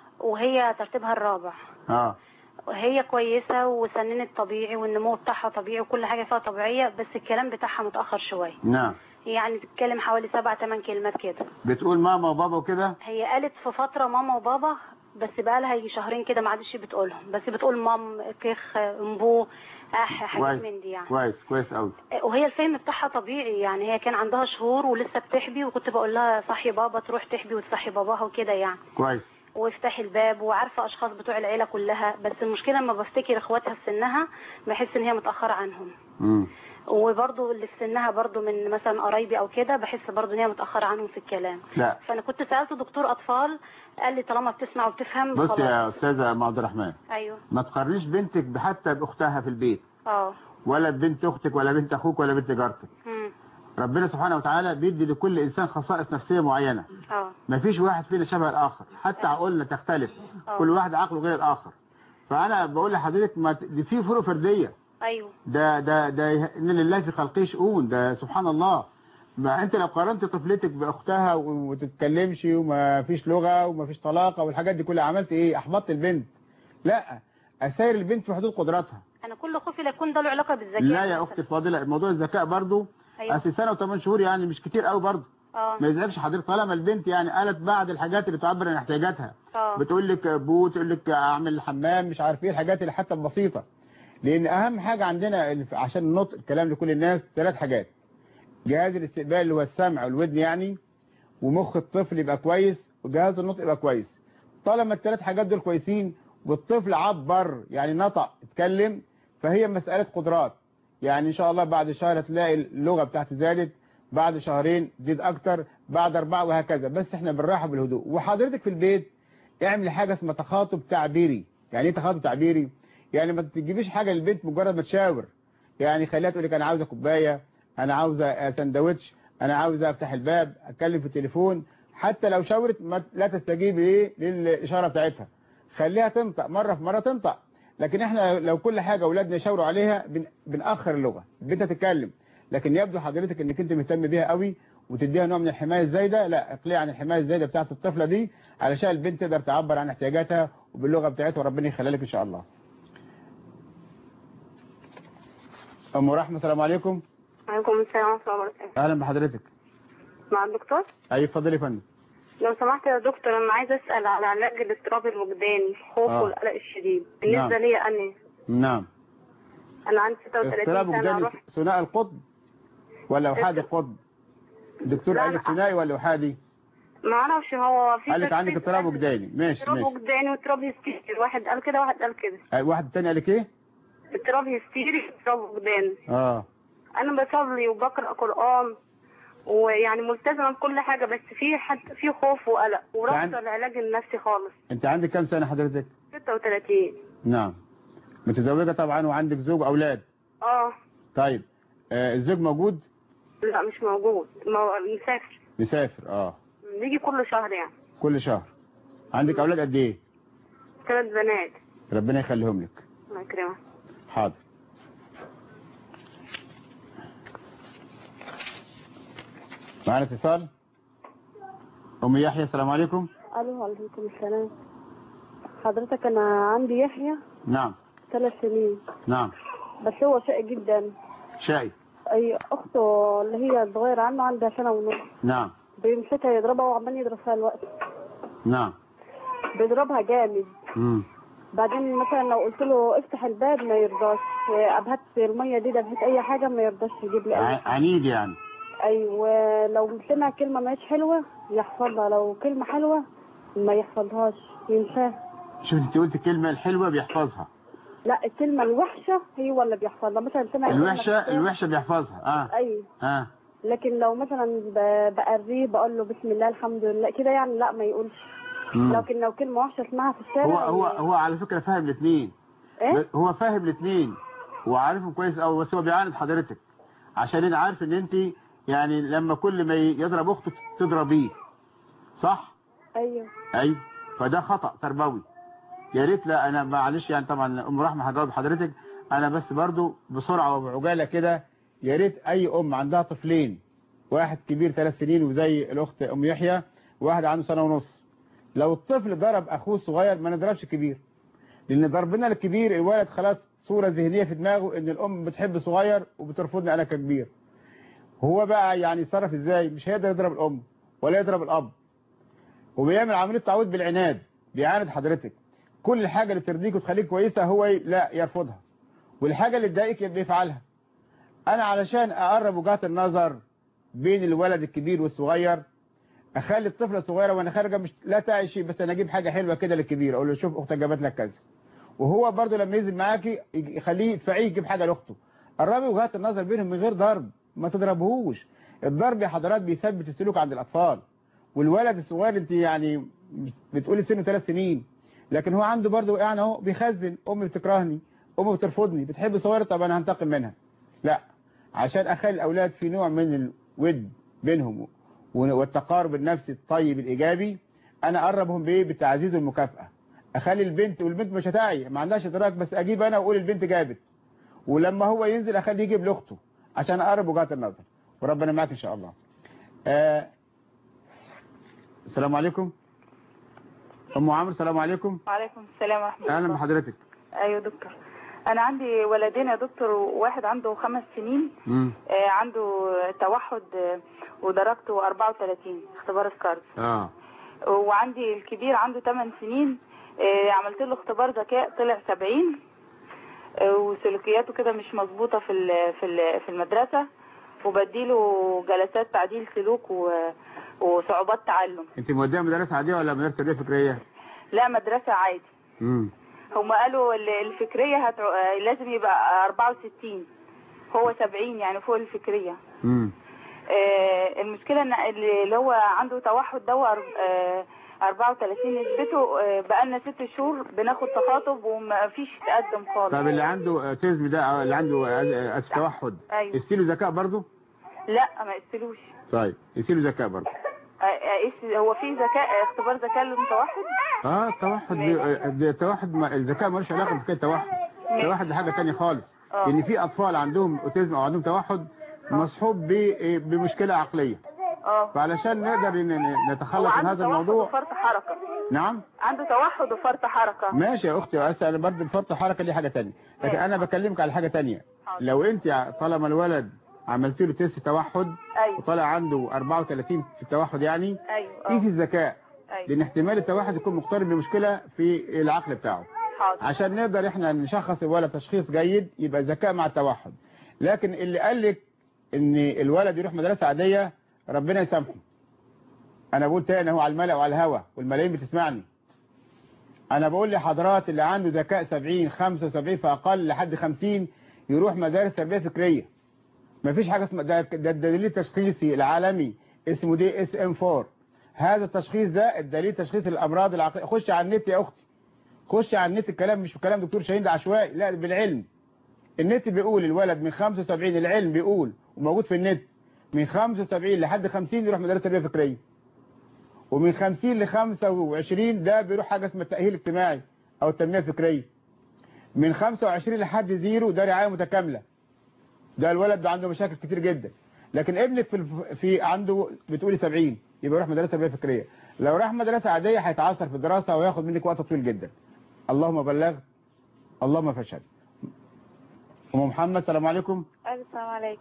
S11: وهي ترتيبها الرابع
S2: اه
S11: وهي كويسة وسننت طبيعي والنمو بتاعها طبيعي وكل حاجة فيها طبيعية بس الكلام بتاعها متأخر شوية
S2: نعم
S11: يعني تتكلم حوالي سبع ثمان كلمات كده
S2: بتقول ماما وبابا وكده
S11: هي قالت في فترة ماما وبابا بس بقى لها يجي شهرين كده ما عادش بتقولهم بس بتقول مام كخ امبو اح حاجات
S2: كويس
S11: من دي يعني
S2: كويس كويس قوي
S11: وهي الفهم بتاعها طبيعي يعني هي كان عندها شهور ولسه بتحبي وكنت بقول لها صحي بابا تروح تحبي وتصحي باباها وكده يعني
S2: كويس
S11: وافتحي الباب وعارفه اشخاص بتوع العيله كلها بس المشكله لما بفتكر اخواتها في سنها بحس ان هي متاخره عنهم
S2: امم
S11: وبرضه اللي في سنها برضه من مثلا قرايبي او كده بحس برضه ان هي متاخره عنهم في الكلام
S2: لا
S11: فانا كنت سالت دكتور اطفال قال لي طالما بتسمع وبتفهم
S2: بص
S11: خلاص
S2: يا استاذه ام عبد الرحمن
S11: ايوه
S2: ما تقارنيش بنتك حتى باختها في البيت
S11: اه
S2: ولا بنت اختك ولا بنت اخوك ولا بنت جارتك
S11: مم.
S2: ربنا سبحانه وتعالى بيدي لكل انسان خصائص نفسيه معينه
S11: اه
S2: ما فيش واحد فينا شبه الاخر حتى عقولنا تختلف
S11: آه.
S2: كل واحد عقله غير الاخر فانا بقول لحضرتك ما ت- دي في فروق فرديه
S11: ايوه
S2: ده ده ده يه- ان لله في خلقه شؤون ده سبحان الله ما انت لو قارنت طفلتك باختها و- وتتكلمش وما فيش لغه وما فيش طلاقه والحاجات دي كلها عملت ايه احبطت البنت لا اسير البنت في حدود قدراتها
S11: انا كل خوفي لا يكون ده له علاقه بالذكاء
S2: لا يا
S11: مثلاً.
S2: اختي الفاضله موضوع الذكاء برضو
S11: أيوة.
S2: اصل سنه وثمان شهور يعني مش كتير قوي برضو
S11: اه
S2: ما يزعجش حضرتك طالما البنت يعني قالت بعض الحاجات اللي تعبر عن احتياجاتها
S11: اه
S2: بتقول لك بو تقول لك اعمل الحمام مش عارف ايه الحاجات اللي حتى البسيطه لان اهم حاجه عندنا الف- عشان النطق الكلام لكل الناس ثلاث حاجات جهاز الاستقبال اللي هو السمع والودن يعني ومخ الطفل يبقى كويس وجهاز النطق يبقى كويس طالما الثلاث حاجات دول كويسين والطفل عبر يعني نطق اتكلم فهي مساله قدرات يعني ان شاء الله بعد شهر هتلاقي اللغه بتاعته زادت بعد شهرين تزيد اكتر بعد اربعه وهكذا بس احنا بالراحه بالهدوء وحضرتك في البيت اعمل حاجه اسمها تخاطب تعبيري يعني ايه تخاطب تعبيري يعني ما تجيبيش حاجه للبنت مجرد ما تشاور يعني خليها تقول لك انا عاوزه كوبايه انا عاوزه سندوتش انا عاوزه افتح الباب اتكلم في التليفون حتى لو شاورت ما لا تستجيب ايه للاشاره بتاعتها خليها تنطق مره في مره تنطق لكن احنا لو كل حاجه اولادنا يشاوروا عليها بن... بنأخر اللغه البنت تتكلم لكن يبدو حضرتك انك انت مهتم بيها قوي وتديها نوع من الحمايه الزايده لا اقلعي عن الحمايه الزايده بتاعت الطفله دي علشان البنت تقدر تعبر عن احتياجاتها وباللغه بتاعتها وربنا يخليها لك ان شاء الله ام رحمه السلام عليكم
S12: عليكم السلام ورحمة الله وبركاته
S2: اهلا بحضرتك
S12: مع الدكتور
S2: اي اتفضلي يا فندم
S12: لو سمحت يا دكتور أنا عايزة أسأل على علاج الاضطراب الوجداني الخوف
S2: آه.
S12: والقلق الشديد بالنسبة
S2: نعم.
S12: لي أنا
S2: نعم
S12: أنا عندي
S2: اضطراب
S12: 36 سنة
S2: وجداني
S12: رحت
S2: ثنائي القطب ولا احادي القطب الدكتور
S12: لا،
S2: قال لك
S12: لا.
S2: ثنائي ولا احادي
S12: ما أعرفش هو في
S2: قال لك عندك
S12: تشخيص
S2: اضطراب
S12: قال
S2: وجداني ماشي
S12: اضطراب
S2: ماشي
S12: وجداني واضطراب هستيري واحد قال كده واحد قال كده
S2: آه، واحد تاني قال لك ايه
S12: اضطراب هستيري اضطراب وجداني
S2: اه
S12: أنا بصلي وبقرأ قرآن ويعني ملتزمة بكل حاجة بس في حد في خوف وقلق ورافضة
S2: يعني-
S12: العلاج النفسي خالص
S2: انت عندك كام سنه حضرتك
S12: 36
S2: نعم متزوجه طبعا وعندك زوج واولاد
S12: اه
S2: طيب آه الزوج موجود
S12: لا مش موجود مو- مسافر
S2: مسافر اه
S12: بيجي كل شهر يعني
S2: كل شهر عندك اولاد قد ايه
S12: ثلاث بنات
S2: ربنا يخليهم لك
S12: الله يكرمك
S2: حاضر معنا اتصال ام يحيى السلام عليكم
S13: الو وعليكم السلام حضرتك انا عندي يحيى
S2: نعم
S13: ثلاث سنين
S2: نعم
S13: بس هو شقي جدا
S2: شاي
S13: اي اخته اللي هي الصغيره عنه عندها سنه ونص
S2: نعم
S13: بيمسكها يضربها وعمال يضرب فيها الوقت
S2: نعم
S13: بيضربها جامد
S2: مم.
S13: بعدين مثلا لو قلت له افتح الباب ما يرضاش ابهت الميه دي ابهت اي حاجه ما يرضاش يجيب لي اي
S2: ع- عنيد يعني
S13: ايوه لو سمع كلمه مش حلوه يحفظها لو كلمه حلوه ما يحفظهاش ينساها
S2: شوف انت قلت الكلمه الحلوه بيحفظها
S13: لا الكلمه الوحشه هي ولا بيحفظها مثلا سمع كلمة
S2: الوحشه
S13: كده-
S2: الوحشه بيحفظها اه
S13: ايوه
S2: اه
S13: لكن لو مثلا ب- بقريه بقول له بسم الله الحمد لله كده يعني لا ما يقولش
S2: مم.
S13: لكن لو كلمه وحشه اسمعها في الشارع
S2: هو هو هو على فكره فاهم الاثنين
S13: ايه
S2: هو فاهم الاثنين وعارفهم كويس قوي بس هو بيعاند حضرتك عشان انا عارف ان انت يعني لما كل ما يضرب اخته تضربيه صح
S13: ايوه
S2: ايوه فده خطأ تربوي يا ريت لا انا معلش يعني طبعا ام رحمه هجاوب حضرتك انا بس برضو بسرعه وبعجاله كده يا ريت اي ام عندها طفلين واحد كبير ثلاث سنين وزي الاخت ام يحيى واحد عنده سنه ونص لو الطفل ضرب اخوه الصغير ما نضربش الكبير لان ضربنا الكبير الولد خلاص صوره ذهنيه في دماغه ان الام بتحب صغير وبترفضني انا ككبير هو بقى يعني يتصرف ازاي مش هيقدر يضرب الام ولا يضرب الاب وبيعمل عمليه تعويض بالعناد بيعاند حضرتك كل حاجه اللي ترضيك وتخليك كويسه هو ي- لا يرفضها والحاجه اللي تضايقك بيفعلها انا علشان اقرب وجهات النظر بين الولد الكبير والصغير اخلي الطفله الصغيره وانا خارجه مش لا تعي شيء بس انا اجيب حاجه حلوه كده للكبير اقول له شوف اختك جابت لك كذا وهو برضه لما ينزل معاكي يج- يخليه يدفعيه يجيب حاجه لاخته قربي وجهات النظر بينهم من غير ضرب ما تضربهوش الضرب يا حضرات بيثبت السلوك عند الاطفال والولد الصغير انت يعني بتقولي سنه ثلاث سنين لكن هو عنده برضه يعني اهو بيخزن امي بتكرهني امي بترفضني بتحب صغيره طب انا هنتقم منها لا عشان اخلي الاولاد في نوع من الود بينهم والتقارب النفسي الطيب الايجابي انا اقربهم بايه بالتعزيز والمكافاه اخلي البنت والبنت مش هتعي ما عندهاش ادراك بس اجيب انا واقول البنت جابت ولما هو ينزل اخليه يجيب لاخته عشان اقرب وجهات النظر وربنا معاك ان شاء الله آه السلام عليكم ام عمرو السلام عليكم
S14: وعليكم السلام ورحمة الله
S2: اهلا بحضرتك
S14: ايوه دكتور انا عندي ولدين يا دكتور واحد عنده خمس سنين
S2: امم
S14: آه، عنده توحد آه، ودرجته 34 اختبار سكارز
S2: اه
S14: وعندي الكبير عنده 8 سنين آه، عملت له اختبار ذكاء طلع 70 آه، وسلوكياته كده مش مظبوطه في ال- في ال- في المدرسه وبديله جلسات تعديل سلوك و- وصعوبات تعلم
S2: انت موديه مدرسه عاديه ولا مدرسه تربيه فكريه
S14: لا مدرسه عادي
S2: امم
S14: هم قالوا ال- الفكرية هتع... آه، لازم يبقى 64 هو 70 يعني فوق الفكرية
S2: امم
S14: آه، المشكلة ان اللي هو عنده توحد ده أر- آه، 34 نسبته آه، بقالنا ست شهور بناخد تخاطب وما فيش تقدم خالص
S2: طب اللي عنده اوتيزم ده أو اللي عنده آه، اسف توحد
S14: ايوه
S2: يستيله ذكاء برضه
S14: لا ما يقتلوش
S2: طيب يستيله ذكاء برضه
S14: آه، آه، إيش- هو في ذكاء اختبار ذكاء للمتوحد
S2: اه التوحد بي... آه، ده التوحد ما... الذكاء ملوش علاقه بحكايه التوحد التوحد ده حاجه ثانيه خالص
S14: آه.
S2: لان في اطفال عندهم اوتيزم او عندهم توحد مصحوب ب... آه، بمشكله عقليه
S14: اه
S2: فعلشان نقدر ن- ن-
S14: هو
S2: نتخلص من
S14: عنده
S2: هذا
S14: توحد
S2: الموضوع
S14: وفرط حركة
S2: نعم
S14: عنده توحد وفرط حركة
S2: ماشي يا اختي بس انا برضه الفرط الحركه دي حاجه تانية لكن انا بكلمك على حاجه تانية لو انت طالما الولد عملت له تيست توحد
S14: ايوه
S2: وطلع عنده 34 في التوحد يعني
S14: ايوه
S2: قيس الذكاء
S14: ايوه
S2: لان احتمال التوحد يكون مقترن بمشكله في العقل بتاعه
S14: حاضر
S2: عشان نقدر احنا نشخص الولد تشخيص جيد يبقى الذكاء مع التوحد لكن اللي قال لك ان الولد يروح مدرسه عاديه ربنا يسامحه انا بقول تاني هو على الملأ وعلى الهوا والملايين بتسمعني انا بقول لحضرات اللي عنده ذكاء 70 75 فاقل لحد 50 يروح مدارس تربيه فكريه مفيش حاجه اسمها ده ده الدليل التشخيصي العالمي اسمه دي اس ام 4 هذا التشخيص ده الدليل التشخيصي للامراض العقليه خش على النت يا اختي خش على النت الكلام مش كلام دكتور شاهين ده عشوائي لا بالعلم النت بيقول الولد من 75 العلم بيقول وموجود في النت من 75 لحد 50 يروح مدرسه تربيه فكريه ومن 50 ل 25 ده بيروح حاجه اسمها التاهيل الاجتماعي او التنميه الفكريه من 25 لحد زيرو ده رعايه متكامله ده الولد ده عنده مشاكل كتير جدا لكن ابنك في الف... في عنده بتقولي 70 يبقى يروح مدرسه تربيه فكريه لو راح مدرسه عاديه هيتعثر في الدراسه وياخد منك وقت طويل جدا اللهم بلغت اللهم فشل ام محمد السلام عليكم
S15: السلام عليكم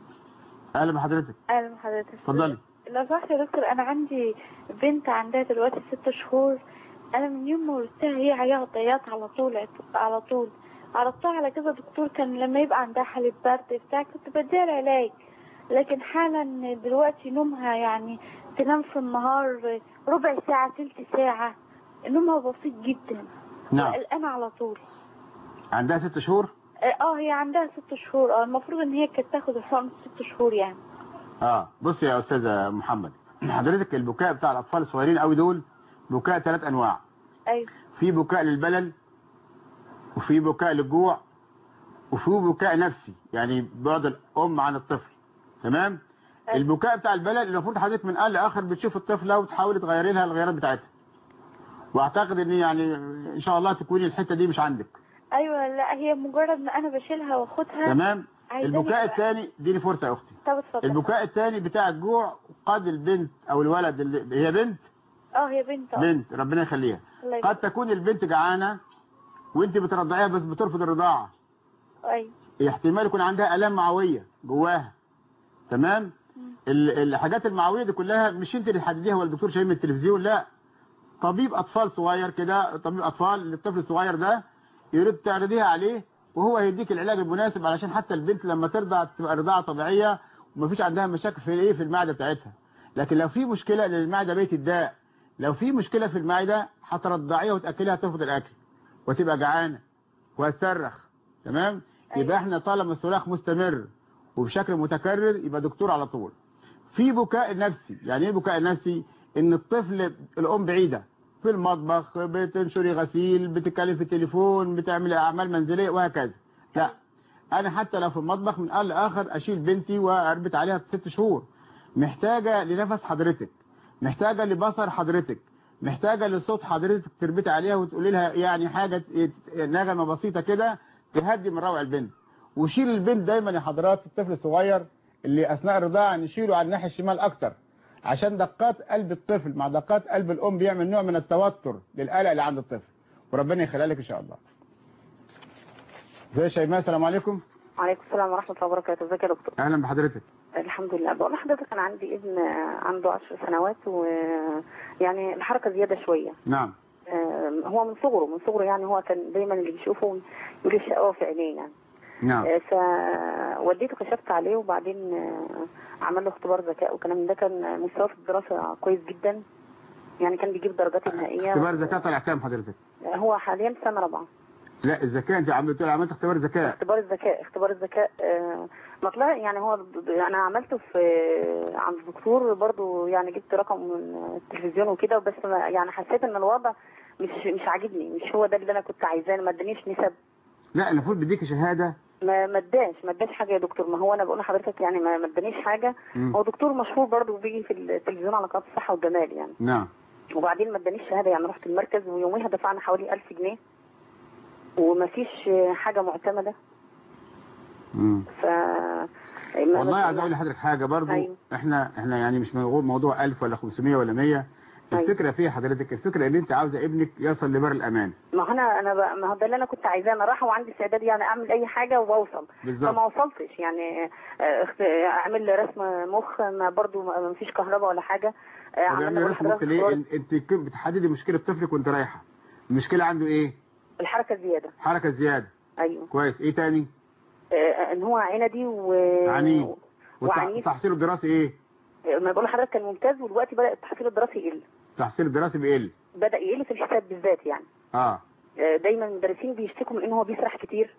S2: اهلا بحضرتك
S15: اهلا بحضرتك
S2: اتفضلي
S15: لو سمحت يا دكتور انا عندي بنت عندها دلوقتي ست شهور انا من يوم ما ولدتها هي عياط عياط على طول على طول عرضتها على كذا دكتور كان لما يبقى عندها حالة برد بتاع كنت بديها العلاج لكن حالا دلوقتي نومها يعني تنام في النهار ربع ساعة تلت ساعة نومها بسيط جدا
S2: نعم
S15: قلقانة على طول
S2: عندها ست شهور
S15: اه هي عندها ست شهور اه المفروض ان هي كانت تاخد الحقن ست شهور يعني
S2: اه بص يا استاذه محمد حضرتك البكاء بتاع الاطفال الصغيرين قوي دول بكاء ثلاث انواع
S15: ايوه
S2: في بكاء للبلل وفي بكاء للجوع وفي بكاء نفسي يعني بعد الام عن الطفل تمام
S15: أيوة.
S2: البكاء بتاع البلل المفروض حضرتك من قال لاخر بتشوف الطفله وتحاولي تغيري لها الغيارات بتاعتها واعتقد ان يعني ان شاء الله تكوني الحته دي مش عندك
S15: ايوه لا هي مجرد ما انا بشيلها واخدها
S2: تمام
S15: عايزاني
S2: البكاء
S15: أبقى-
S2: الثاني اديني فرصه يا اختي
S15: طب اتفضل
S2: البكاء الثاني بتاع الجوع قد البنت او الولد اللي هي بنت
S15: اه هي بنت اه
S2: بنت ربنا يخليها
S15: الله
S2: قد
S15: يبارك.
S2: تكون البنت جعانه وانت بترضعيها بس بترفض الرضاعه
S15: ايوه
S2: احتمال يكون عندها الام معويه جواها تمام ال- الحاجات المعويه دي كلها مش انت اللي تحدديها ولا الدكتور شايف من التلفزيون لا طبيب اطفال صغير كده طبيب اطفال للطفل الصغير ده يريد تعرضيها عليه وهو هيديك العلاج المناسب علشان حتى البنت لما ترضع تبقى رضاعه طبيعيه ومفيش عندها مشاكل في الايه في المعده بتاعتها لكن لو في مشكله لان المعده بيت الداء لو في مشكله في المعده هترضعيها وتاكلها ترفض الاكل وتبقى جعانه وهتصرخ تمام يبقى احنا طالما الصراخ مستمر وبشكل متكرر يبقى دكتور على طول في بكاء نفسي يعني ايه بكاء نفسي ان الطفل الام بعيده في المطبخ بتنشري غسيل بتتكلم في التليفون بتعمل اعمال منزليه وهكذا لا انا حتى لو في المطبخ من قال لاخر اشيل بنتي واربط عليها ست شهور محتاجه لنفس حضرتك محتاجه لبصر حضرتك محتاجه لصوت حضرتك تربطي عليها وتقولي لها يعني حاجه نغمه بسيطه كده تهدي من روع البنت وشيل البنت دايما يا حضرات الطفل الصغير اللي اثناء الرضاعه نشيله على الناحيه الشمال اكتر عشان دقات قلب الطفل مع دقات قلب الام بيعمل نوع من التوتر للقلق اللي عند الطفل وربنا يخليها لك ان شاء الله زي يا شيماء السلام عليكم
S5: وعليكم السلام ورحمة الله وبركاته ازيك يا دكتور
S2: اهلا بحضرتك
S5: الحمد لله بقول لحضرتك انا عندي ابن عنده عشر سنوات ويعني الحركة زيادة شوية
S2: نعم
S5: آم، هو من صغره من صغره يعني هو كان دايما اللي بيشوفه يقول الشقاوة في عينيه يعني
S2: نعم
S5: آه، فوديته كشفت عليه وبعدين آه، عمل له اختبار ذكاء وكلام من ده كان مستواه في الدراسة كويس جدا يعني كان بيجيب درجات نهائية
S2: اختبار ذكاء طلع كام حضرتك
S5: آه، هو حاليا في سنة رابعة
S2: لا الذكاء انت عملت عملت اختبار ذكاء
S5: اختبار الذكاء اختبار الذكاء آه، ما طلع يعني هو ب- انا عملته في عند الدكتور برضو يعني جبت رقم من التلفزيون وكده بس ما يعني حسيت ان الوضع مش مش عاجبني مش هو ده اللي انا كنت عايزاه ما ادانيش نسب
S2: لا المفروض بيديك شهاده
S5: ما ما اداش ما اداش حاجه يا دكتور ما هو انا بقول لحضرتك يعني ما ما ادانيش حاجه
S2: مم.
S5: هو دكتور مشهور برضو بيجي في التلفزيون على قناه الصحه والجمال يعني
S2: نعم
S5: وبعدين ما ادانيش شهاده يعني رحت المركز ويوميها دفعنا حوالي 1000 جنيه ومفيش حاجه معتمده
S2: مم.
S5: ف
S2: والله عايز اقول لحضرتك حاجه برضو
S5: أيوة.
S2: احنا احنا يعني مش موضوع موضوع 1000 ولا 500 ولا 100 الفكره فيها حضرتك الفكره ان انت عاوزه ابنك يصل لبر الامان
S5: ما هو انا انا بقى ما هو ده اللي انا كنت عايزاه انا رايحه وعندي استعداد يعني اعمل اي حاجه واوصل
S2: بالظبط.
S5: فما وصلتش يعني آه، اخت- اعمل لي رسم مخ ما برضو ما ما فيش كهرباء ولا حاجه آه،
S2: طب
S5: عملنا
S2: يعني
S5: برضو
S2: رسم مخ
S5: دراسة
S2: ليه
S5: صور.
S2: إن- انت ك- بتحددي مشكله طفلك وانت رايحه المشكله عنده ايه
S5: الحركه زياده
S2: حركه زياده
S5: ايوه
S2: كويس ايه تاني
S5: آه، ان هو عندي و
S2: عنيد
S5: وعنيف
S2: والتحصيل الدراسي ايه
S5: آه، ما بقول لحضرتك كان ممتاز ودلوقتي بدا التحصيل الدراسي يقل
S2: التحصيل الدراسي بيقل
S5: بدا يقل في الحساب بالذات يعني
S2: اه
S5: آه، دايما المدرسين بيشتكوا من ان هو بيسرح كتير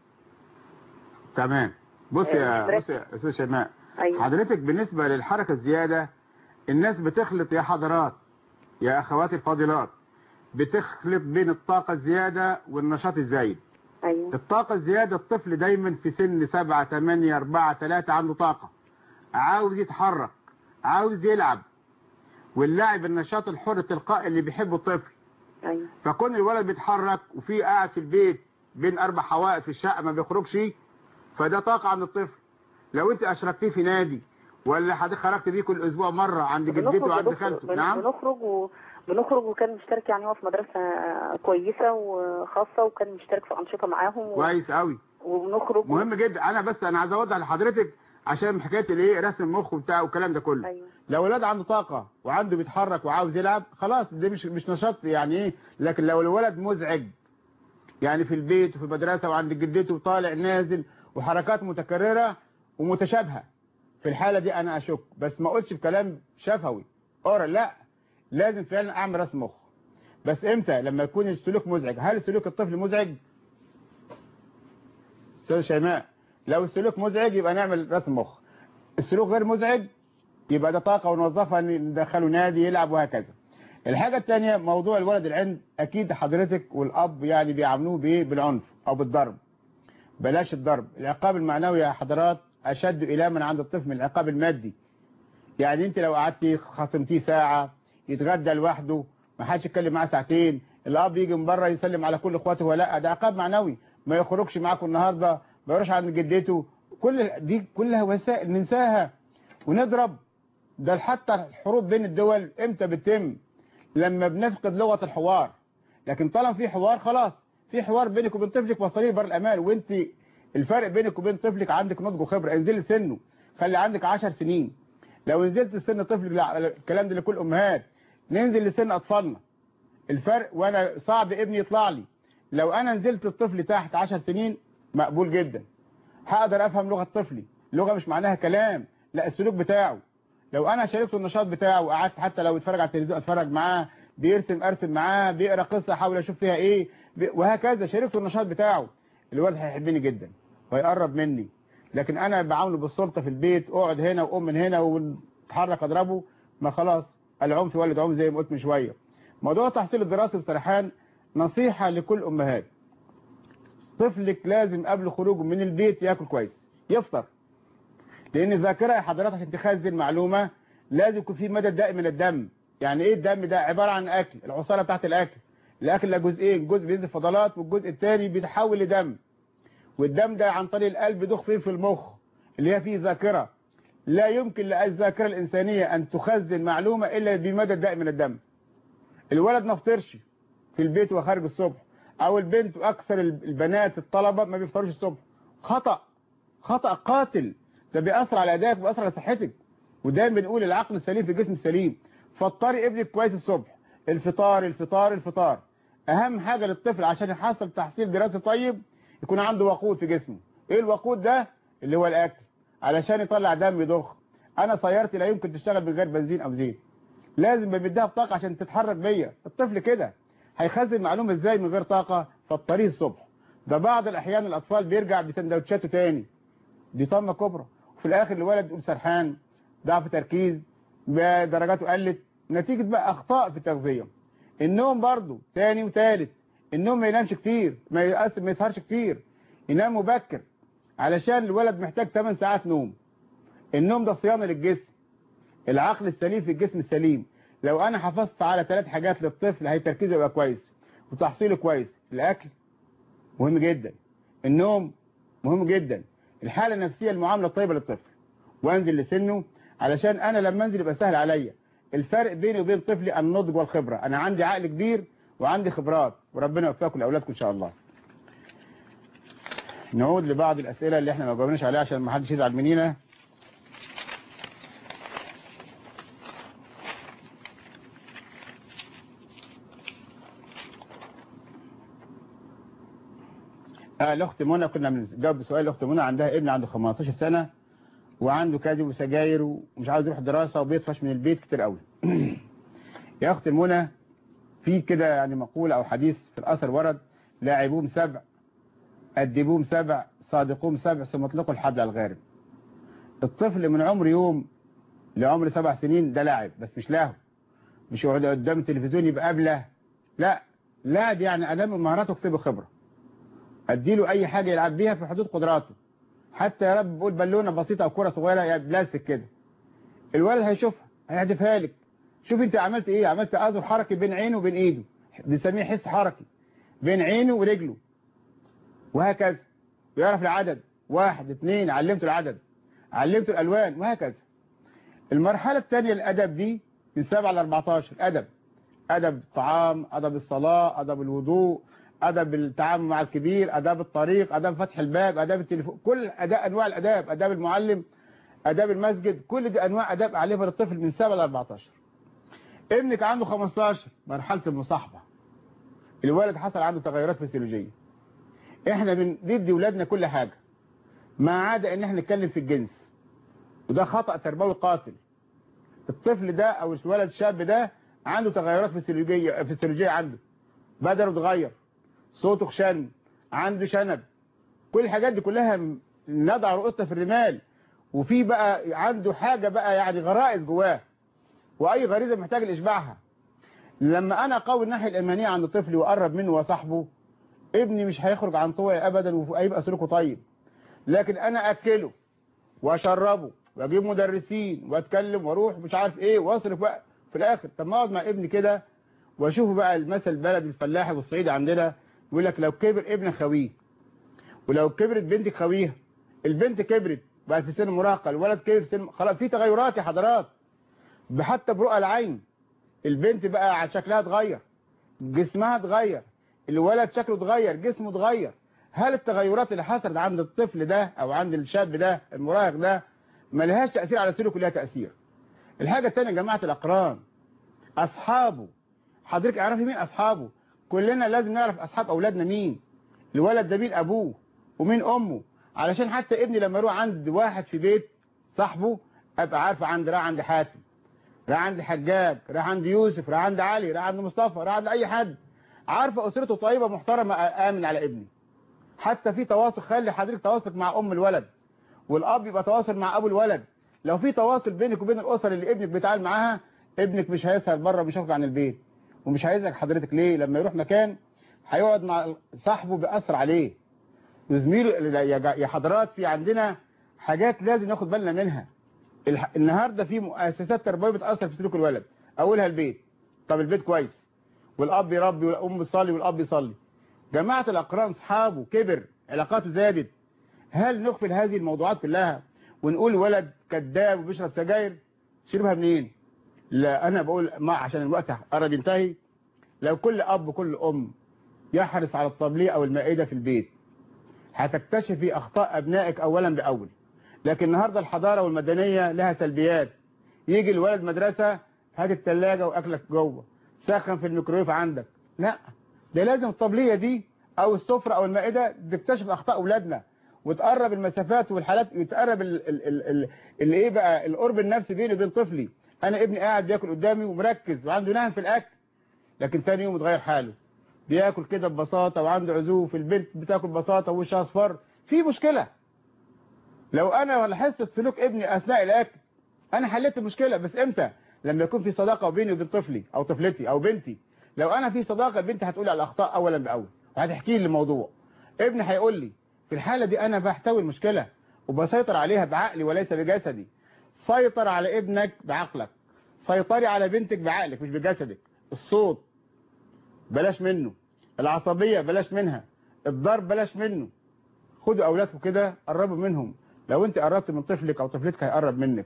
S2: تمام بص يا
S5: آه،
S2: بص يا استاذ شيماء
S5: أيوة.
S2: حضرتك بالنسبه للحركه الزياده الناس بتخلط يا حضرات يا اخواتي الفاضلات بتخلط بين الطاقه الزياده والنشاط الزايد
S5: ايوه
S2: الطاقه الزياده الطفل دايما في سن 7 8 4 3 عنده طاقه عاوز يتحرك عاوز يلعب واللعب النشاط الحر التلقائي اللي بيحبه الطفل
S4: ايوه
S2: فكون الولد بيتحرك وفي قاعد في البيت بين اربع حوائط في الشقه ما بيخرجش فده طاقه عند الطفل لو انت اشركتيه في نادي ولا حضرتك خرجت بيه كل اسبوع مره عند جدته
S4: بنخرج
S2: وعند
S4: بنخرج-
S2: خالته
S4: بن-
S2: نعم
S4: بنخرج و... بنخرج وكان مشترك يعني هو في مدرسة كويسة وخاصة وكان مشترك في أنشطة معاهم و...
S2: كويس قوي
S4: وبنخرج
S2: مهم جدا انا بس انا عايز اوضح لحضرتك عشان حكايه الايه رسم المخ وبتاع والكلام ده كله
S4: أيوة.
S2: لو الولد عنده طاقه وعنده بيتحرك وعاوز يلعب خلاص ده مش مش نشاط يعني ايه لكن لو الولد مزعج يعني في البيت وفي المدرسه وعند جدته وطالع نازل وحركات متكرره ومتشابهه في الحاله دي انا اشك بس ما اقولش بكلام شفوي اورا لا لازم فعلا اعمل رسم مخ بس امتى لما يكون السلوك مزعج هل سلوك الطفل مزعج استاذ شيماء لو السلوك مزعج يبقى نعمل رسم مخ السلوك غير مزعج يبقى ده طاقه ونوظفها ندخله نادي يلعب وهكذا الحاجه الثانيه موضوع الولد العند اكيد حضرتك والاب يعني بيعاملوه بايه بالعنف او بالضرب بلاش الضرب العقاب المعنوي يا حضرات اشد الى عند الطفل من العقاب المادي يعني انت لو قعدتي خصمتيه ساعه يتغدى لوحده ما حدش يتكلم معاه ساعتين الاب يجي من بره يسلم على كل اخواته ولا ده عقاب معنوي ما يخرجش معاكم النهارده ما يروحش عند جدته كل دي كلها وسائل ننساها ونضرب ده حتى الحروب بين الدول امتى بتتم لما بنفقد لغه الحوار لكن طالما في حوار خلاص في حوار بينك وبين طفلك وصليه بر الامان وانت الفرق بينك وبين طفلك عندك نضج وخبره انزل سنه خلي عندك 10 سنين لو نزلت سن طفلك لا الكلام ده لكل امهات ننزل لسن اطفالنا الفرق وانا صعب ابني يطلع لي لو انا نزلت الطفل تحت 10 سنين مقبول جدا هقدر افهم لغه طفلي لغه مش معناها كلام لا السلوك بتاعه لو انا شاركته النشاط بتاعه وقعدت حتى لو اتفرج على التلفزيون اتفرج معاه بيرسم ارسم معاه بيقرا قصه احاول اشوف فيها ايه وهكذا شاركته النشاط بتاعه الولد هيحبني جدا وهيقرب مني لكن انا بعامله بالسلطه في البيت اقعد هنا وقوم من هنا واتحرك اضربه ما خلاص العنف ولد عنف زي ما قلت من شويه موضوع التحصيل الدراسي بصراحه نصيحه لكل امهات طفلك لازم قبل خروجه من البيت ياكل كويس يفطر لان الذاكره يا حضرات عشان تخزن معلومه لازم يكون في مدى دائم من الدم يعني ايه الدم ده عباره عن اكل العصاره بتاعت الاكل الاكل له جزئين جزء بينزل فضلات والجزء الثاني بيتحول لدم والدم ده عن طريق القلب بيضخ فيه في المخ اللي هي فيه ذاكره لا يمكن للذاكره الانسانيه ان تخزن معلومه الا بمدى دائم من الدم الولد ما فطرش في البيت وخارج الصبح او البنت واكثر البنات الطلبه ما بيفطروش الصبح خطا خطا قاتل ده بيأثر على ادائك وبيأثر على صحتك ودايما بنقول العقل السليم في الجسم السليم فطري ابنك كويس الصبح الفطار الفطار الفطار اهم حاجه للطفل عشان يحصل تحصيل دراسي طيب يكون عنده وقود في جسمه ايه الوقود ده اللي هو الاكل علشان يطلع دم يضخ انا سيارتي لا يمكن تشتغل من غير بنزين او زيت لازم بمديها بطاقه عشان تتحرك بيا الطفل كده هيخزن معلومه ازاي من غير طاقه فطريه الصبح ده بعض الاحيان الاطفال بيرجع بسندوتشاته تاني دي طامه كبرى وفي الاخر الولد يقول سرحان ضعف تركيز درجاته قلت نتيجه بقى اخطاء في التغذيه النوم برضو تاني وتالت النوم ما ينامش كتير ما يقسم ما يسهرش كتير ينام مبكر علشان الولد محتاج 8 ساعات نوم النوم ده صيانه للجسم العقل السليم في الجسم السليم لو انا حافظت على ثلاث حاجات للطفل هي تركيزه يبقى كويس وتحصيله كويس الاكل مهم جدا النوم مهم جدا الحاله النفسيه المعامله الطيبه للطفل وانزل لسنه علشان انا لما انزل يبقى سهل عليا الفرق بيني وبين طفلي النضج والخبره انا عندي عقل كبير وعندي خبرات وربنا يوفقكم لاولادكم ان شاء الله نعود لبعض الاسئله اللي احنا ما جاوبناش عليها عشان ما حدش يزعل مننا آه الاخت منى كنا بنجاوب سؤال الاخت منى عندها ابن عنده 15 سنه وعنده كاذب وسجاير ومش عاوز يروح دراسه وبيطفش من البيت كتير قوي يا اخت منى في كده يعني مقوله او حديث في الاثر ورد لاعبوهم سبع ادبوهم سبع صادقوهم سبع ثم اطلقوا الحبل على الغارب الطفل من عمر يوم لعمر سبع سنين ده لاعب بس مش لاهو مش يقعد قدام التلفزيون يبقى قبله لا لاعب يعني انمي مهاراته واكسبه خبره اديله اي حاجه يلعب بيها في حدود قدراته حتى يا رب بقول بالونه بسيطه او كره صغيره يعني بلاستيك كده الولد هيشوفها هيهدفها لك شوف انت عملت ايه عملت اذر حركي بين عينه وبين ايده بنسميه حس حركي بين عينه ورجله وهكذا ويعرف العدد واحد اثنين علمته العدد علمته الالوان وهكذا المرحله الثانيه الادب دي من 7 ل 14 ادب ادب الطعام ادب الصلاه ادب الوضوء ادب التعامل مع الكبير اداب الطريق اداب فتح الباب اداب التليفون كل اداء انواع الاداب اداب المعلم اداب المسجد كل دي انواع اداب اعلمها للطفل من 7 ل 14 ابنك عنده 15 مرحله المصاحبه الولد حصل عنده تغيرات فسيولوجيه احنا بندي ولادنا كل حاجه ما عدا ان احنا نتكلم في الجنس وده خطأ تربوي قاتل الطفل ده او الولد الشاب ده عنده تغيرات فسيولوجيه فسيولوجيه عنده بدنه اتغير صوته خشن عنده شنب كل الحاجات دي كلها نضع رؤوسنا في الرمال وفي بقى عنده حاجة بقى يعني غرائز جواه واي غريزة محتاج لاشباعها لما انا اقوي الناحية الايمانية عند طفلي واقرب منه وصاحبه ابني مش هيخرج عن طوعي ابدا وهيبقى سلوكه طيب لكن انا اكله واشربه واجيب مدرسين واتكلم واروح مش عارف ايه واصرف بقى في الاخر طب ما اقعد مع ابني كده واشوف بقى المثل البلدي الفلاحي والصعيدي عندنا يقول لك لو كبر ابنك خويه ولو كبرت بنتك خويها البنت كبرت بقت في سن المراهقه الولد كبر في سن خلاص في تغيرات يا حضرات حتى برؤى العين البنت بقى شكلها اتغير جسمها اتغير الولد شكله اتغير جسمه اتغير هل التغيرات اللي حصلت عند الطفل ده او عند الشاب ده المراهق ده ما لهاش تأثير على سلوكه لها تأثير الحاجة الثانية يا جماعة الأقران أصحابه حضرتك اعرفي مين أصحابه كلنا لازم نعرف أصحاب أولادنا مين الولد ده مين أبوه ومين أمه علشان حتى ابني لما يروح عند واحد في بيت صاحبه أبقى عارفه عند راح عند حاتم راح عند حجاج راح عند يوسف راح عند علي راح عند مصطفى راح عند أي حد عارفه أسرته طيبة محترمة آمن على ابني حتى في تواصل خلي حضرتك تواصل مع أم الولد والاب يبقى تواصل مع ابو الولد لو في تواصل بينك وبين الاسر اللي ابنك بيتعامل معاها ابنك مش هيسهر بره مش هيخرج عن البيت ومش هيزعج حضرتك ليه لما يروح مكان هيقعد مع صاحبه بيأثر عليه وزميله يا حضرات في عندنا حاجات لازم ناخد بالنا منها النهارده في مؤسسات تربويه بتأثر في سلوك الولد اولها البيت طب البيت كويس والاب يربي والام بتصلي والاب يصلي جماعه الاقران اصحابه كبر علاقاته زادت هل نغفل هذه الموضوعات كلها ونقول ولد كذاب وبيشرب سجاير شربها منين لا انا بقول ما عشان الوقت قرب ينتهي لو كل اب وكل ام يحرص على الطبلية او المائدة في البيت هتكتشفي اخطاء ابنائك اولا باول لكن النهاردة الحضارة والمدنية لها سلبيات يجي الولد مدرسة هات التلاجة واكلك جوه سخن في الميكرويف عندك لا ده لازم الطبلية دي او السفرة او المائدة تكتشف اخطاء اولادنا وتقرب المسافات والحالات وتقرب الايه بقى القرب النفسي بيني وبين طفلي انا ابني قاعد بياكل قدامي ومركز وعنده نهم في الاكل لكن ثاني يوم اتغير حاله بياكل كده ببساطه وعنده عزوف البنت بتاكل ببساطه ووشها اصفر في مشكله لو انا لاحظت سلوك ابني اثناء الاكل انا حليت المشكله بس امتى لما يكون في صداقه بيني وبين طفلي او طفلتي او بنتي لو انا في صداقه بنتي هتقول على الاخطاء اولا باول وهتحكي لي الموضوع ابني هيقول لي في الحالة دي أنا بحتوي المشكلة وبسيطر عليها بعقلي وليس بجسدي سيطر على ابنك بعقلك سيطري على بنتك بعقلك مش بجسدك الصوت بلاش منه العصبية بلاش منها الضرب بلاش منه خدوا أولادكم كده قربوا منهم لو انت قربت من طفلك أو طفلتك هيقرب منك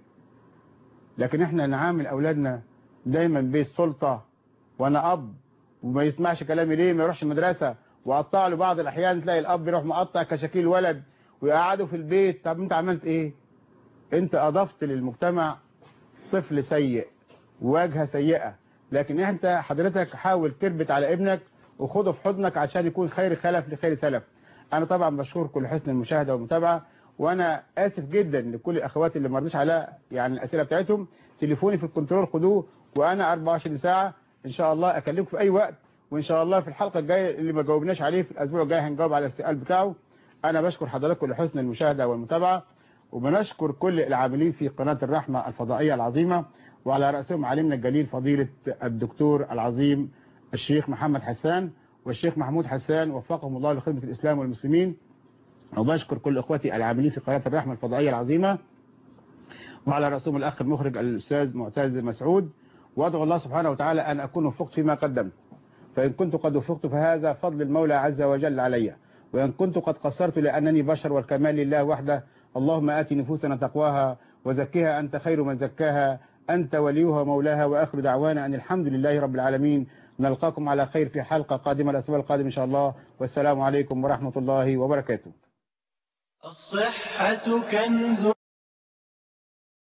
S2: لكن احنا نعامل أولادنا دايما بالسلطة وأنا أب وما يسمعش كلامي ليه ما يروحش المدرسة وقطع له بعض الاحيان تلاقي الاب يروح مقطع كشاكيل ولد ويقعده في البيت طب انت عملت ايه انت اضفت للمجتمع طفل سيء واجهه سيئه لكن انت حضرتك حاول تربط على ابنك وخده في حضنك عشان يكون خير خلف لخير سلف انا طبعا بشكركم لحسن المشاهده والمتابعه وانا اسف جدا لكل الاخوات اللي ما رضيش على يعني الاسئله بتاعتهم تليفوني في الكنترول خدوه وانا 24 ساعه ان شاء الله اكلمكم في اي وقت وان شاء الله في الحلقه الجايه اللي ما جاوبناش عليه في الاسبوع الجاي هنجاوب على السؤال بتاعه انا بشكر حضراتكم لحسن المشاهده والمتابعه وبنشكر كل العاملين في قناه الرحمه الفضائيه العظيمه وعلى راسهم عالمنا الجليل فضيله الدكتور العظيم الشيخ محمد حسان والشيخ محمود حسان وفقهم الله لخدمه الاسلام والمسلمين وبشكر كل اخوتي العاملين في قناه الرحمه الفضائيه العظيمه وعلى راسهم الاخ المخرج الاستاذ معتز مسعود وادعو الله سبحانه وتعالى ان اكون وفقت فيما قدمت فان كنت قد وفقت فهذا فضل المولى عز وجل علي وان كنت قد قصرت لانني بشر والكمال لله وحده اللهم ات نفوسنا تقواها وزكها انت خير من زكاها انت وليها ومولاها واخر دعوانا ان الحمد لله رب العالمين نلقاكم على خير في حلقه قادمه الاسبوع القادم ان شاء الله والسلام عليكم ورحمه الله وبركاته
S1: الصحة كنز